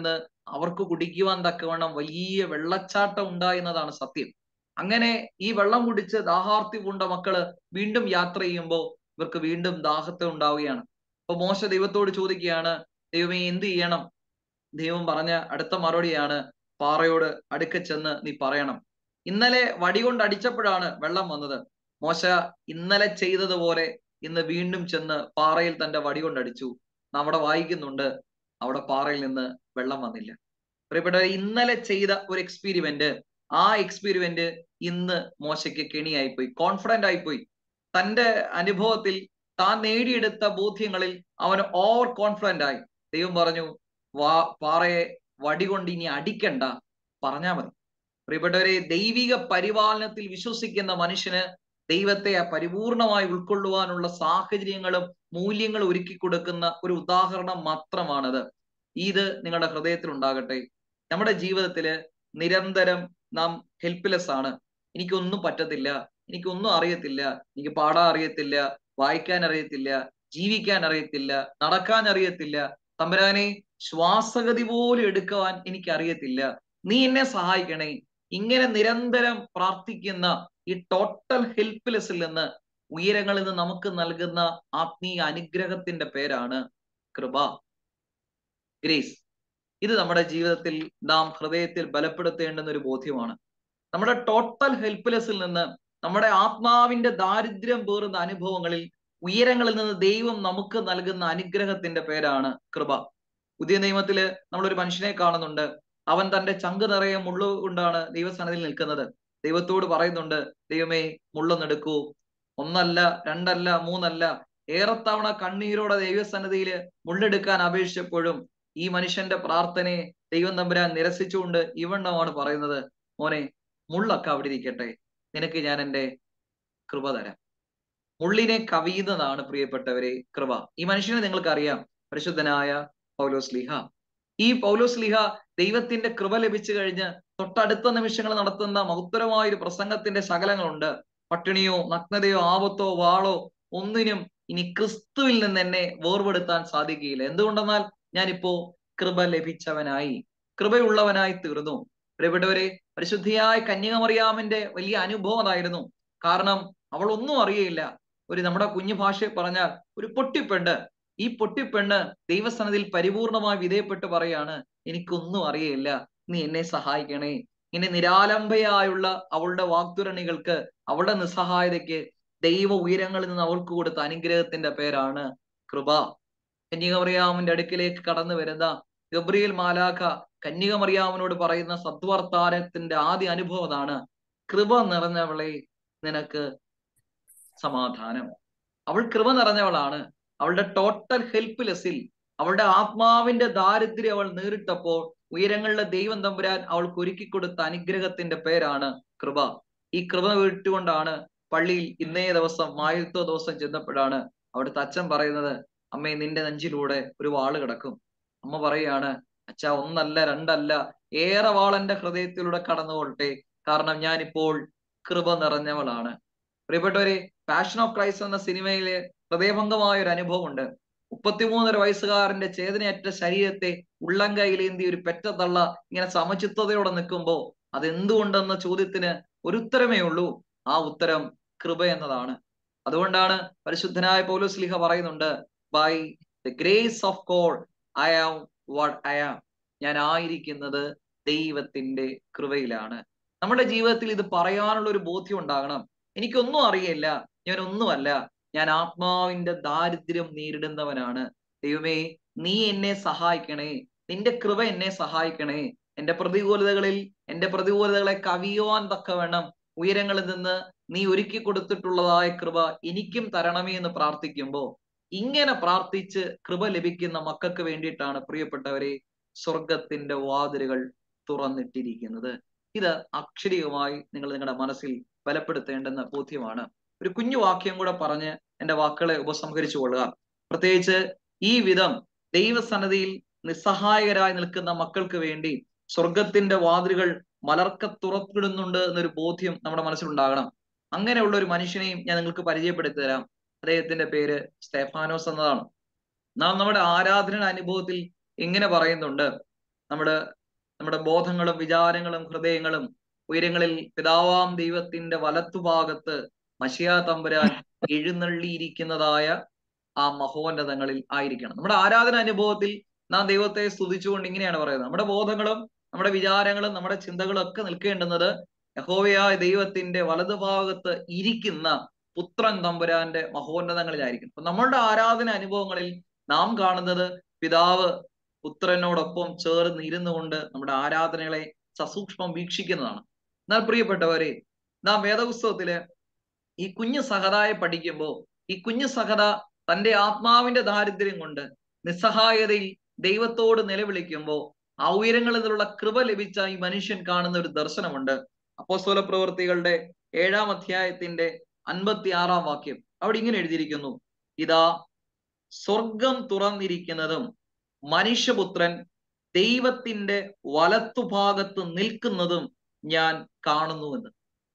അവർക്ക് കുടിക്കുവാൻ തക്കവണ്ണം വലിയ വെള്ളച്ചാട്ടം ഉണ്ടായി എന്നതാണ് സത്യം അങ്ങനെ ഈ വെള്ളം കുടിച്ച് ദാഹാർത്തി പൂണ്ട മക്കള് വീണ്ടും യാത്ര ചെയ്യുമ്പോൾ ഇവർക്ക് വീണ്ടും ദാഹത്തെ ഉണ്ടാവുകയാണ് അപ്പൊ മോശ ദൈവത്തോട് ചോദിക്കുകയാണ് ദൈവമേ എന്ത് ചെയ്യണം ദൈവം പറഞ്ഞ അടുത്ത മറുപടിയാണ് പാറയോട് അടുക്ക ചെന്ന് നീ പറയണം ഇന്നലെ വടി കൊണ്ട് അടിച്ചപ്പോഴാണ് വെള്ളം വന്നത് മോശ ഇന്നലെ ചെയ്തതുപോലെ ഇന്ന് വീണ്ടും ചെന്ന് പാറയിൽ തന്റെ വടി കൊണ്ട് അടിച്ചു നമ്മുടെ വായിക്കുന്നുണ്ട് അവിടെ പാറയിൽ നിന്ന് വെള്ളം വന്നില്ല പ്രിയപ്പെട്ടവരെ ഇന്നലെ ചെയ്ത ഒരു എക്സ്പീരിമെന്റ് ആ എക്സ്പീരിമെന്റ് ഇന്ന് മോശയ്ക്ക് കെണിയായിപ്പോയി കോൺഫിഡന്റ് ആയിപ്പോയി തന്റെ അനുഭവത്തിൽ താൻ നേടിയെടുത്ത ബോധ്യങ്ങളിൽ അവന് ഓവർ കോൺഫിഡന്റ് ആയി ദൈവം പറഞ്ഞു വാ പാറയെ വടി കൊണ്ട് ഇനി അടിക്കണ്ട പറഞ്ഞാ മതി പ്രിയപ്പെട്ടവരെ ദൈവിക പരിപാലനത്തിൽ വിശ്വസിക്കുന്ന മനുഷ്യന് ദൈവത്തെ പരിപൂർണമായി ഉൾക്കൊള്ളുവാനുള്ള സാഹചര്യങ്ങളും മൂല്യങ്ങളും ഒരുക്കി കൊടുക്കുന്ന ഒരു ഉദാഹരണം മാത്രമാണത് ഇത് നിങ്ങളുടെ ഹൃദയത്തിൽ ഉണ്ടാകട്ടെ നമ്മുടെ ജീവിതത്തില് നിരന്തരം നാം ഹെൽപ്ലെസ് ആണ് എനിക്കൊന്നും പറ്റത്തില്ല എനിക്കൊന്നും അറിയത്തില്ല എനിക്ക് പാടാൻ അറിയത്തില്ല വായിക്കാൻ അറിയത്തില്ല ജീവിക്കാൻ അറിയത്തില്ല നടക്കാൻ അറിയത്തില്ല തമ്പുരാനെ ശ്വാസഗതി പോലും എടുക്കുവാൻ എനിക്ക് അറിയത്തില്ല നീ എന്നെ സഹായിക്കണേ ഇങ്ങനെ നിരന്തരം പ്രാർത്ഥിക്കുന്ന ഈ ടോട്ടൽ ഹെൽപ്ലെസ്സിൽ നിന്ന് ഉയരങ്ങളിൽ നിന്ന് നമുക്ക് നൽകുന്ന ആത്മീയ അനുഗ്രഹത്തിന്റെ പേരാണ് കൃപ ഗ്രേസ് ഇത് നമ്മുടെ ജീവിതത്തിൽ നാം ഹൃദയത്തിൽ ബലപ്പെടുത്തേണ്ടുന്ന ഒരു ബോധ്യമാണ് നമ്മുടെ ടോട്ടൽ ഹെൽപ്ലെസ്സിൽ നിന്ന് നമ്മുടെ ആത്മാവിന്റെ ദാരിദ്ര്യം പേറുന്ന അനുഭവങ്ങളിൽ ഉയരങ്ങളിൽ നിന്ന് ദൈവം നമുക്ക് നൽകുന്ന അനുഗ്രഹത്തിന്റെ പേരാണ് കൃപ പുതിയ നിയമത്തില് നമ്മളൊരു മനുഷ്യനെ കാണുന്നുണ്ട് അവൻ തന്റെ ചങ്ക് നിറയെ മുള്ളു കൊണ്ടാണ് ദൈവസ്ഥാനത്തിൽ നിൽക്കുന്നത് ദൈവത്തോട് പറയുന്നുണ്ട് ദൈവമേ മുള്ളൊന്നെടുക്കൂ ഒന്നല്ല രണ്ടല്ല മൂന്നല്ല ഏറത്തവണ കണ്ണീരോടെ ദൈവസന്നിധിയിൽ മുള്ളെടുക്കാൻ അപേക്ഷിച്ചപ്പോഴും ഈ മനുഷ്യന്റെ പ്രാർത്ഥനയെ ദൈവം തമ്പുരാൻ നിരസിച്ചുകൊണ്ട് ഇവണ്ണമാണ് പറയുന്നത് മോനെ മുള്ളൊക്കെ അവിടെ ഇരിക്കട്ടെ നിനക്ക് ഞാൻ എൻ്റെ കൃപ തരാം മുള്ളിനെ കവിയുന്നതാണ് പ്രിയപ്പെട്ടവരെ കൃപ ഈ മനുഷ്യനെ നിങ്ങൾക്കറിയാം പരിശുദ്ധനായ പൗലോസ് ലിഹ ഈ പൗലോസ് ലിഹ ദൈവത്തിന്റെ കൃപ ലഭിച്ചു കഴിഞ്ഞ് തൊട്ടടുത്ത നിമിഷങ്ങൾ നടത്തുന്ന മഹത്തരമായ ഒരു പ്രസംഗത്തിന്റെ ശകലങ്ങളുണ്ട് പട്ടിണിയോ നഗ്നതയോ ആപത്തോ വാളോ ഒന്നിനും ഇനി ക്രിസ്തുവിൽ നിന്ന് എന്നെ വേർപെടുത്താൻ സാധിക്കുകയില്ല എന്തുകൊണ്ടെന്നാൽ ഞാനിപ്പോ കൃപ ലഭിച്ചവനായി കൃപയുള്ളവനായി തീർന്നു പ്രിയപ്പെട്ടവരെ പരിശുദ്ധിയായ കന്യകമറിയാമിന്റെ വലിയ അനുഭവം അതായിരുന്നു കാരണം അവൾ ഒന്നും അറിയയില്ല ഒരു നമ്മുടെ കുഞ്ഞു ഭാഷയിൽ പറഞ്ഞാൽ ഒരു പൊട്ടിപ്പെണ്ണ് ഈ പൊട്ടിപ്പെണ്ണ് ദൈവസ്ഥാനത്തിൽ പരിപൂർണമായി വിധേയപ്പെട്ട് പറയാണ് എനിക്കൊന്നും അറിയയില്ല നീ എന്നെ സഹായിക്കണേ ഇനി നിരാലംബയായുള്ള അവളുടെ വാക്തുരണികൾക്ക് അവളുടെ നിസ്സഹായതയ്ക്ക് ദൈവ ഉയരങ്ങളിൽ നിന്ന് അവൾക്ക് കൊടുത്ത അനുഗ്രഹത്തിന്റെ പേരാണ് കൃപ കന്യകമറിയാമിന്റെ അടുക്കിലേക്ക് കടന്നു വരുന്ന ഗബ്രിയേൽ മാലാഖ കന്യകമറിയാമിനോട് പറയുന്ന സദ്വർത്താനത്തിന്റെ ആദ്യ അനുഭവം അതാണ് കൃപ നിറഞ്ഞവളെ നിനക്ക് സമാധാനം അവൾ കൃപ നിറഞ്ഞവളാണ് അവളുടെ ടോട്ടൽ ഹെൽപ്ലെസ്സിൽ അവളുടെ ആത്മാവിന്റെ ദാരിദ്ര്യം അവൾ നേരിട്ടപ്പോൾ ഉയരങ്ങളിലെ ദൈവം തമ്പുരാൻ അവൾക്ക് ഒരുക്കി കൊടുത്ത അനുഗ്രഹത്തിന്റെ പേരാണ് കൃപ ഈ കൃപ വിട്ടുകൊണ്ടാണ് പള്ളിയിൽ ഇന്നേ ദിവസം മായുത്വ ദിവസം ചെന്നപ്പോഴാണ് അവിടുത്തെ അച്ഛൻ പറയുന്നത് അമ്മേ നിന്റെ നെഞ്ചിലൂടെ ഒരു വാള് കിടക്കും അമ്മ പറയാണ് അച്ഛ ഒന്നല്ല രണ്ടല്ല ഏറെ വാളെന്റെ ഹൃദയത്തിലൂടെ കടന്നുകൊള്ളട്ടെ കാരണം ഞാനിപ്പോൾ കൃപ നിറഞ്ഞവളാണ് പ്രിയപ്പെട്ടവരെ പാഷൻ ഓഫ് ക്രൈസ്റ്റ് എന്ന സിനിമയിലെ ഹൃദയഭംഗമായ ഒരു അനുഭവമുണ്ട് മുപ്പത്തിമൂന്നര വയസ്സുകാരന്റെ ചേതനയറ്റ ശരീരത്തെ ഉള്ളം കൈയിലേന്തി ഒരു പെറ്റ തള്ള ഇങ്ങനെ സമചിത്തതയോടെ നിൽക്കുമ്പോ അതെന്തുകൊണ്ടെന്ന ചോദ്യത്തിന് ഒരു ഉത്തരമേ ഉള്ളൂ ആ ഉത്തരം കൃപ എന്നതാണ് അതുകൊണ്ടാണ് പരിശുദ്ധനായ പൗലോസ് ലിഹ പറയുന്നുണ്ട് by the grace of God I am what I am ഞാൻ ആയിരിക്കുന്നത് ദൈവത്തിന്റെ കൃപയിലാണ് നമ്മുടെ ജീവിതത്തിൽ ഇത് പറയാനുള്ള ഒരു ബോധ്യം ഉണ്ടാകണം എനിക്കൊന്നും അറിയില്ല ഞാൻ ഒന്നുമല്ല ഞാൻ ആത്മാവിന്റെ ദാരിദ്ര്യം നേരിടുന്നവനാണ് ദൈവമേ നീ എന്നെ സഹായിക്കണേ നിന്റെ കൃപ എന്നെ സഹായിക്കണേ എന്റെ പ്രതികൂലതകളിൽ എന്റെ പ്രതികൂലതകളെ കവിയുവാൻ തക്കവണ്ണം ഉയരങ്ങളിൽ നിന്ന് നീ ഒരുക്കി കൊടുത്തിട്ടുള്ളതായ കൃപ എനിക്കും തരണമേ എന്ന് പ്രാർത്ഥിക്കുമ്പോ ഇങ്ങനെ പ്രാർത്ഥിച്ച് കൃപ ലഭിക്കുന്ന മക്കൾക്ക് വേണ്ടിയിട്ടാണ് പ്രിയപ്പെട്ടവരെ സ്വർഗത്തിന്റെ വാതിലുകൾ തുറന്നിട്ടിരിക്കുന്നത് ഇത് അക്ഷരികമായി നിങ്ങൾ നിങ്ങളുടെ മനസ്സിൽ ബലപ്പെടുത്തേണ്ടുന്ന ബോധ്യമാണ് ഒരു കുഞ്ഞു വാക്യം കൂടെ പറഞ്ഞ് എന്റെ വാക്കുകളെ ഉപസംഹരിച്ചു കൊള്ളുക പ്രത്യേകിച്ച് ഈ വിധം ദൈവസന്നതിയിൽ നിസ്സഹായകരായി നിൽക്കുന്ന മക്കൾക്ക് വേണ്ടി സ്വർഗത്തിന്റെ വാതിലുകൾ മലർക്ക തുറത്തിടുന്നുണ്ട് എന്നൊരു ബോധ്യം നമ്മുടെ മനസ്സിലുണ്ടാകണം അങ്ങനെയുള്ള ഒരു മനുഷ്യനെയും ഞാൻ നിങ്ങൾക്ക് പരിചയപ്പെടുത്തി തരാം അദ്ദേഹത്തിന്റെ പേര് സ്റ്റെഫാനോസ് എന്നതാണ് നാം നമ്മുടെ ആരാധന അനുഭവത്തിൽ ഇങ്ങനെ പറയുന്നുണ്ട് നമ്മുടെ നമ്മുടെ ബോധങ്ങളും വിചാരങ്ങളും ഹൃദയങ്ങളും ഉയരങ്ങളിൽ പിതാവാം ദൈവത്തിന്റെ വലത്തുഭാഗത്ത് മഷിയാ തമ്പുരാൻ എഴുന്നള്ളിയിരിക്കുന്നതായ ആ മഹോന്നതങ്ങളിൽ ആയിരിക്കണം നമ്മുടെ ആരാധന അനുഭവത്തിൽ നാം ദൈവത്തെ സ്തുതിച്ചുകൊണ്ട് ഇങ്ങനെയാണ് പറയുന്നത് നമ്മുടെ ബോധങ്ങളും നമ്മുടെ വിചാരങ്ങളും നമ്മുടെ ചിന്തകളും ഒക്കെ നിൽക്കേണ്ടുന്നത് യഹോവയായ ദൈവത്തിന്റെ വലതുഭാഗത്ത് ഇരിക്കുന്ന പുത്രൻ തമ്പുരാന്റെ മഹോന്നതങ്ങളിലായിരിക്കും അപ്പൊ നമ്മളുടെ ആരാധന അനുഭവങ്ങളിൽ നാം കാണുന്നത് പിതാവ് പുത്രനോടൊപ്പം ചേർന്ന് ഇരുന്നു കൊണ്ട് നമ്മുടെ ആരാധനകളെ സസൂക്ഷ്മം വീക്ഷിക്കുന്നതാണ് എന്നാൽ പ്രിയപ്പെട്ടവരെ നാം വേദപുസ്തകത്തില് ഈ കുഞ്ഞു സഹതായെ പഠിക്കുമ്പോൾ ഈ കുഞ്ഞു സഹത തന്റെ ആത്മാവിന്റെ ദാരിദ്ര്യം കൊണ്ട് നിസ്സഹായതയിൽ ദൈവത്തോട് നിലവിളിക്കുമ്പോൾ ആ ഉയരങ്ങളിൽ നിന്നുള്ള കൃപ ലഭിച്ച ഈ മനുഷ്യൻ കാണുന്ന ഒരു ദർശനമുണ്ട് അപ്പോസ്തല പ്രവൃത്തികളുടെ ഏഴാം അധ്യായത്തിന്റെ അൻപത്തി ആറാം വാക്യം അവിടെ ഇങ്ങനെ എഴുതിയിരിക്കുന്നു ഇതാ സ്വർഗം തുറന്നിരിക്കുന്നതും മനുഷ്യപുത്രൻ ദൈവത്തിന്റെ വലത്തുഭാഗത്ത് നിൽക്കുന്നതും ഞാൻ കാണുന്നുവെന്ന്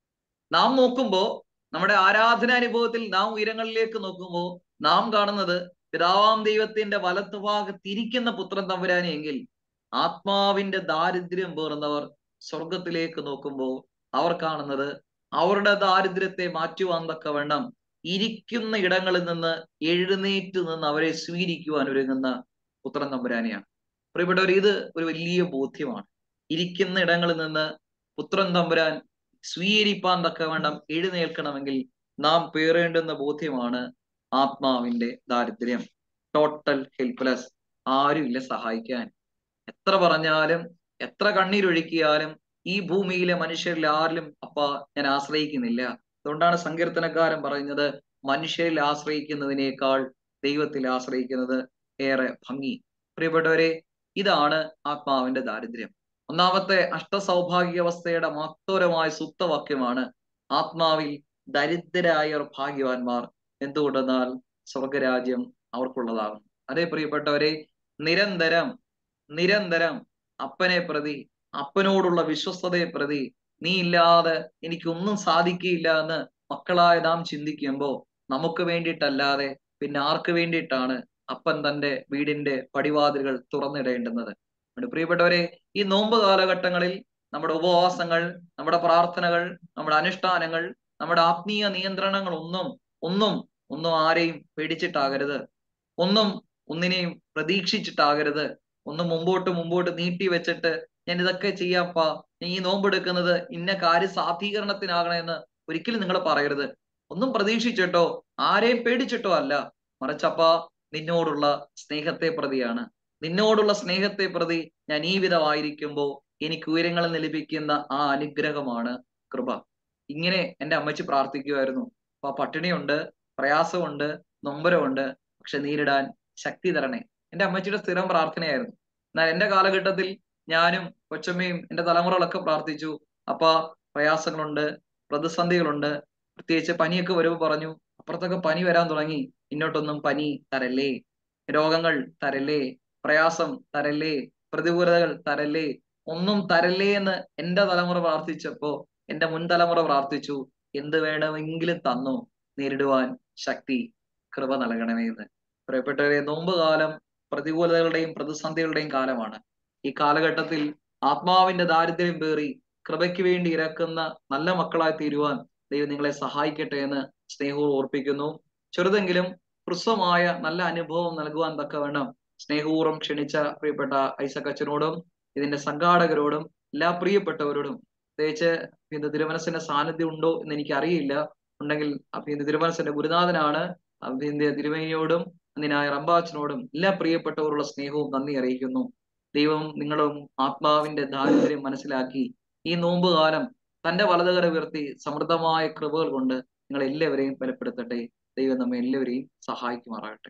നാം നോക്കുമ്പോ നമ്മുടെ ആരാധനാനുഭവത്തിൽ നാം ഉയരങ്ങളിലേക്ക് നോക്കുമ്പോൾ നാം കാണുന്നത് പിതാവാം ദൈവത്തിന്റെ വലത്തുഭാഗത്ത് ഇരിക്കുന്ന പുത്രൻ തമ്പുരാനെ എങ്കിൽ ആത്മാവിന്റെ ദാരിദ്ര്യം പേർന്നവർ സ്വർഗത്തിലേക്ക് നോക്കുമ്പോൾ അവർ കാണുന്നത് അവരുടെ ദാരിദ്ര്യത്തെ മാറ്റുവാൻ തക്കവണ്ണം ഇരിക്കുന്ന ഇടങ്ങളിൽ നിന്ന് എഴുന്നേറ്റ് നിന്ന് അവരെ സ്വീകരിക്കുവാൻ ഒരുങ്ങുന്ന പുത്രൻ തമ്പുരാനെയാണ് പ്രിയപ്പെട്ടവർ ഇത് ഒരു വലിയ ബോധ്യമാണ് ഇരിക്കുന്ന ഇടങ്ങളിൽ നിന്ന് പുത്രൻ തമ്പുരാൻ സ്വീകരിപ്പാൻ തക്കവണ്ണം എഴുന്നേൽക്കണമെങ്കിൽ നാം പേറേണ്ടുന്ന ബോധ്യമാണ് ആത്മാവിന്റെ ദാരിദ്ര്യം ടോട്ടൽ ഹെൽപ്ലെസ് ആരുമില്ല സഹായിക്കാൻ എത്ര പറഞ്ഞാലും എത്ര കണ്ണീരൊഴുക്കിയാലും ഈ ഭൂമിയിലെ മനുഷ്യരിൽ ആരിലും അപ്പ ഞാൻ ആശ്രയിക്കുന്നില്ല അതുകൊണ്ടാണ് സങ്കീർത്തനക്കാരൻ പറയുന്നത് മനുഷ്യരിൽ ആശ്രയിക്കുന്നതിനേക്കാൾ ദൈവത്തിൽ ആശ്രയിക്കുന്നത് ഏറെ ഭംഗി പ്രിയപ്പെട്ടവരെ ഇതാണ് ആത്മാവിന്റെ ദാരിദ്ര്യം ഒന്നാമത്തെ അഷ്ടസൗഭാഗ്യാവസ്ഥയുടെ മഹത്വരമായ സുപ്തവാക്യമാണ് ആത്മാവിൽ ദരിദ്രരായവർ ഭാഗ്യവാന്മാർ എന്തുകൊണ്ടെന്നാൽ സ്വർഗരാജ്യം അവർക്കുള്ളതാകും അതേ പ്രിയപ്പെട്ടവരെ നിരന്തരം നിരന്തരം അപ്പനെ പ്രതി അപ്പനോടുള്ള വിശ്വസ്തതയെ പ്രതി നീ ഇല്ലാതെ എനിക്കൊന്നും സാധിക്കില്ല എന്ന് മക്കളായ നാം ചിന്തിക്കുമ്പോൾ നമുക്ക് വേണ്ടിയിട്ടല്ലാതെ പിന്നെ ആർക്ക് വേണ്ടിയിട്ടാണ് അപ്പൻ തന്റെ വീടിന്റെ പടിവാതിലുകൾ തുറന്നിടേണ്ടുന്നത് അതുകൊണ്ട് പ്രിയപ്പെട്ടവരെ ഈ നോമ്പ് കാലഘട്ടങ്ങളിൽ നമ്മുടെ ഉപവാസങ്ങൾ നമ്മുടെ പ്രാർത്ഥനകൾ നമ്മുടെ അനുഷ്ഠാനങ്ങൾ നമ്മുടെ ആത്മീയ നിയന്ത്രണങ്ങൾ ഒന്നും ഒന്നും ഒന്നും ആരെയും പേടിച്ചിട്ടാകരുത് ഒന്നും ഒന്നിനെയും പ്രതീക്ഷിച്ചിട്ടാകരുത് ഒന്നും മുമ്പോട്ട് മുമ്പോട്ട് നീട്ടി വെച്ചിട്ട് ഞാൻ ഇതൊക്കെ ചെയ്യാപ്പാ ഞാൻ ഈ നോമ്പെടുക്കുന്നത് ഇന്ന കാര്യ സാധീകരണത്തിനാകണമെന്ന് ഒരിക്കലും നിങ്ങൾ പറയരുത് ഒന്നും പ്രതീക്ഷിച്ചിട്ടോ ആരെയും പേടിച്ചിട്ടോ അല്ല മറിച്ചപ്പാ നിന്നോടുള്ള സ്നേഹത്തെ പ്രതിയാണ് നിന്നോടുള്ള സ്നേഹത്തെ പ്രതി ഞാൻ ഈ വിധമായിരിക്കുമ്പോൾ എനിക്ക് ഉയരങ്ങളിൽ നിന്ന് ലഭിക്കുന്ന ആ അനുഗ്രഹമാണ് കൃപ ഇങ്ങനെ എൻ്റെ അമ്മച്ചി പ്രാർത്ഥിക്കുമായിരുന്നു അപ്പൊ പട്ടിണിയുണ്ട് പ്രയാസമുണ്ട് നൊമ്പരമുണ്ട് പക്ഷെ നേരിടാൻ ശക്തി തരണേ എൻ്റെ അമ്മച്ചിയുടെ സ്ഥിരം പ്രാർത്ഥനയായിരുന്നു എന്നാൽ എൻ്റെ കാലഘട്ടത്തിൽ ഞാനും കൊച്ചമ്മയും എൻ്റെ തലമുറകളൊക്കെ പ്രാർത്ഥിച്ചു അപ്പ പ്രയാസങ്ങളുണ്ട് പ്രതിസന്ധികളുണ്ട് പ്രത്യേകിച്ച് പനിയൊക്കെ വരുമ്പോൾ പറഞ്ഞു അപ്പുറത്തൊക്കെ പനി വരാൻ തുടങ്ങി ഇന്നോട്ടൊന്നും പനി തരല്ലേ രോഗങ്ങൾ തരല്ലേ പ്രയാസം തരല്ലേ പ്രതികൂലതകൾ തരല്ലേ ഒന്നും തരല്ലേ എന്ന് എന്റെ തലമുറ പ്രാർത്ഥിച്ചപ്പോ എന്റെ മുൻ തലമുറ പ്രാർത്ഥിച്ചു എന്ത് വേണമെങ്കിലും തന്നു നേരിടുവാൻ ശക്തി കൃപ നൽകണമേ എന്ന് പ്രിയപ്പെട്ടവരെ നോമ്പ് കാലം പ്രതികൂലതകളുടെയും പ്രതിസന്ധികളുടെയും കാലമാണ് ഈ കാലഘട്ടത്തിൽ ആത്മാവിന്റെ ദാരിദ്ര്യം പേറി കൃപയ്ക്ക് വേണ്ടി ഇറക്കുന്ന നല്ല മക്കളായി തീരുവാൻ ദൈവം നിങ്ങളെ സഹായിക്കട്ടെ എന്ന് സ്നേഹവും ഓർപ്പിക്കുന്നു ചെറുതെങ്കിലും ഹ്രസ്വമായ നല്ല അനുഭവം നൽകുവാൻ തക്കവണ്ണം സ്നേഹപൂർവ്വം ക്ഷണിച്ച പ്രിയപ്പെട്ട ഐസക് അച്ഛനോടും ഇതിന്റെ സംഘാടകരോടും എല്ലാ പ്രിയപ്പെട്ടവരോടും പ്രത്യേകിച്ച് അഭിന്ദ തിരുമനസിന്റെ സാന്നിധ്യം ഉണ്ടോ എന്ന് എനിക്ക് അറിയില്ല ഉണ്ടെങ്കിൽ അഭിന്ദ തിരുമനസിന്റെ ഗുരുനാഥനാണ് അഭിന്ദ തിരുമേനിയോടും അന്നിനായ റമ്പാച്ചനോടും എല്ലാ പ്രിയപ്പെട്ടവരുള്ള സ്നേഹവും നന്ദി അറിയിക്കുന്നു ദൈവം നിങ്ങളും ആത്മാവിന്റെ ദാരിദ്ര്യം മനസ്സിലാക്കി ഈ നോമ്പ് കാലം തന്റെ വലതുകര ഉയർത്തി സമൃദ്ധമായ കൃപകൾ കൊണ്ട് നിങ്ങൾ എല്ലാവരെയും ബലപ്പെടുത്തട്ടെ ദൈവം നമ്മെ എല്ലാവരെയും സഹായിക്കുമാറാകട്ടെ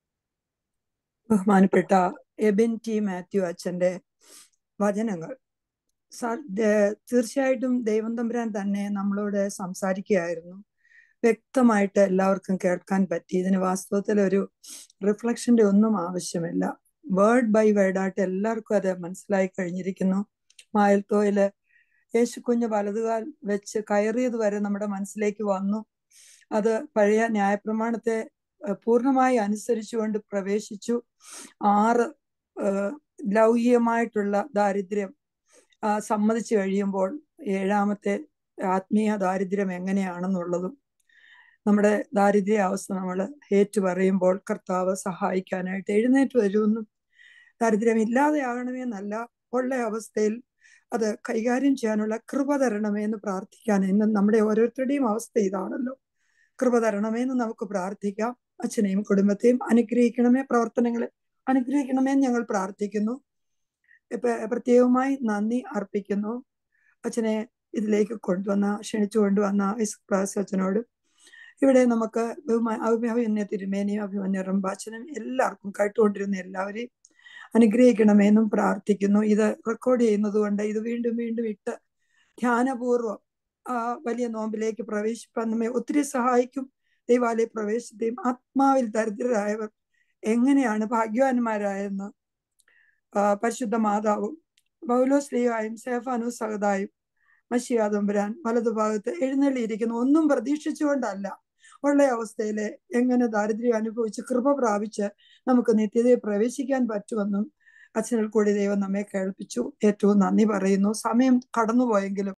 ബഹുമാനപ്പെട്ട എബിൻ ടി മാത്യു അച്ഛന്റെ വചനങ്ങൾ തീർച്ചയായിട്ടും ദൈവം തമ്പുരാൻ തന്നെ നമ്മളോട് സംസാരിക്കുകയായിരുന്നു വ്യക്തമായിട്ട് എല്ലാവർക്കും കേൾക്കാൻ പറ്റി ഇതിന് വാസ്തവത്തിൽ ഒരു റിഫ്ലക്ഷന്റെ ഒന്നും ആവശ്യമില്ല വേർഡ് ബൈ വേർഡായിട്ട് എല്ലാവർക്കും അത് മനസ്സിലായി കഴിഞ്ഞിരിക്കുന്നു മായൽത്തോയില് യേശു കുഞ്ഞ് വലതുകാൽ വെച്ച് കയറിയത് വരെ നമ്മുടെ മനസ്സിലേക്ക് വന്നു അത് പഴയ ന്യായപ്രമാണത്തെ പൂർണ്ണമായി അനുസരിച്ചുകൊണ്ട് പ്രവേശിച്ചു ആറ് ലൗകികമായിട്ടുള്ള ദാരിദ്ര്യം ആ, സമ്മതിച്ചു കഴിയുമ്പോൾ ഏഴാമത്തെ ആത്മീയ ദാരിദ്ര്യം എങ്ങനെയാണെന്നുള്ളതും നമ്മുടെ ദാരിദ്ര്യ അവസ്ഥ നമ്മൾ ഏറ്റു പറയുമ്പോൾ കർത്താവ് സഹായിക്കാനായിട്ട് എഴുന്നേറ്റ് വരുമെന്നും ദാരിദ്ര്യം ഇല്ലാതെയാകണമെന്നല്ല ഉള്ള അവസ്ഥയിൽ അത് കൈകാര്യം ചെയ്യാനുള്ള കൃപ തരണമേ എന്ന് പ്രാർത്ഥിക്കാൻ ഇന്ന് നമ്മുടെ ഓരോരുത്തരുടെയും അവസ്ഥ ഇതാണല്ലോ കൃപ തരണമേ എന്ന് നമുക്ക് പ്രാർത്ഥിക്കാം അച്ഛനെയും കുടുംബത്തെയും അനുഗ്രഹിക്കണമേ പ്രവർത്തനങ്ങളെ അനുഗ്രഹിക്കണമേ എന്ന് ഞങ്ങൾ പ്രാർത്ഥിക്കുന്നു ഇപ്പൊ പ്രത്യേകമായി നന്ദി അർപ്പിക്കുന്നു അച്ഛനെ ഇതിലേക്ക് കൊണ്ടുവന്ന ക്ഷണിച്ചു കൊണ്ടുവന്ന ക്ലാസ് അച്ഛനോട് ഇവിടെ നമുക്ക് ബഹുമാ- അഭിമന്യ തിരുമേനിയും അഭിമന്യ റംബാച്ചനും എല്ലാവർക്കും കേട്ടുകൊണ്ടിരുന്ന എല്ലാവരെയും അനുഗ്രഹിക്കണമെന്നും പ്രാർത്ഥിക്കുന്നു ഇത് റെക്കോർഡ് ചെയ്യുന്നത് കൊണ്ട് ഇത് വീണ്ടും വീണ്ടും ഇട്ട് ധ്യാനപൂർവം ആ വലിയ നോമ്പിലേക്ക് പ്രവേശിപ്പാൻ നമ്മെ ഒത്തിരി സഹായിക്കും ദൈവാലയ പ്രവേശത്തെയും ആത്മാവിൽ ദരിദ്രരായവർ എങ്ങനെയാണ് ഭാഗ്യവാന്മാരായെന്ന് ആ, പരിശുദ്ധ മാതാവും പൗലോസ്ലിയായും സേഫാനു സഹതായും മഷിയാതമ്പുരാൻ വലതുഭാഗത്ത് എഴുന്നള്ളിയിരിക്കുന്നു ഒന്നും പ്രതീക്ഷിച്ചുകൊണ്ടല്ല ഉള്ള അവസ്ഥയില് എങ്ങനെ ദാരിദ്ര്യം അനുഭവിച്ച് കൃപ പ്രാപിച്ച് നമുക്ക് നിത്യതയിൽ പ്രവേശിക്കാൻ പറ്റുമെന്നും അച്ഛനിൽ കൂടി ദൈവം നമ്മെ കേൾപ്പിച്ചു ഏറ്റവും നന്ദി പറയുന്നു സമയം കടന്നുപോയെങ്കിലും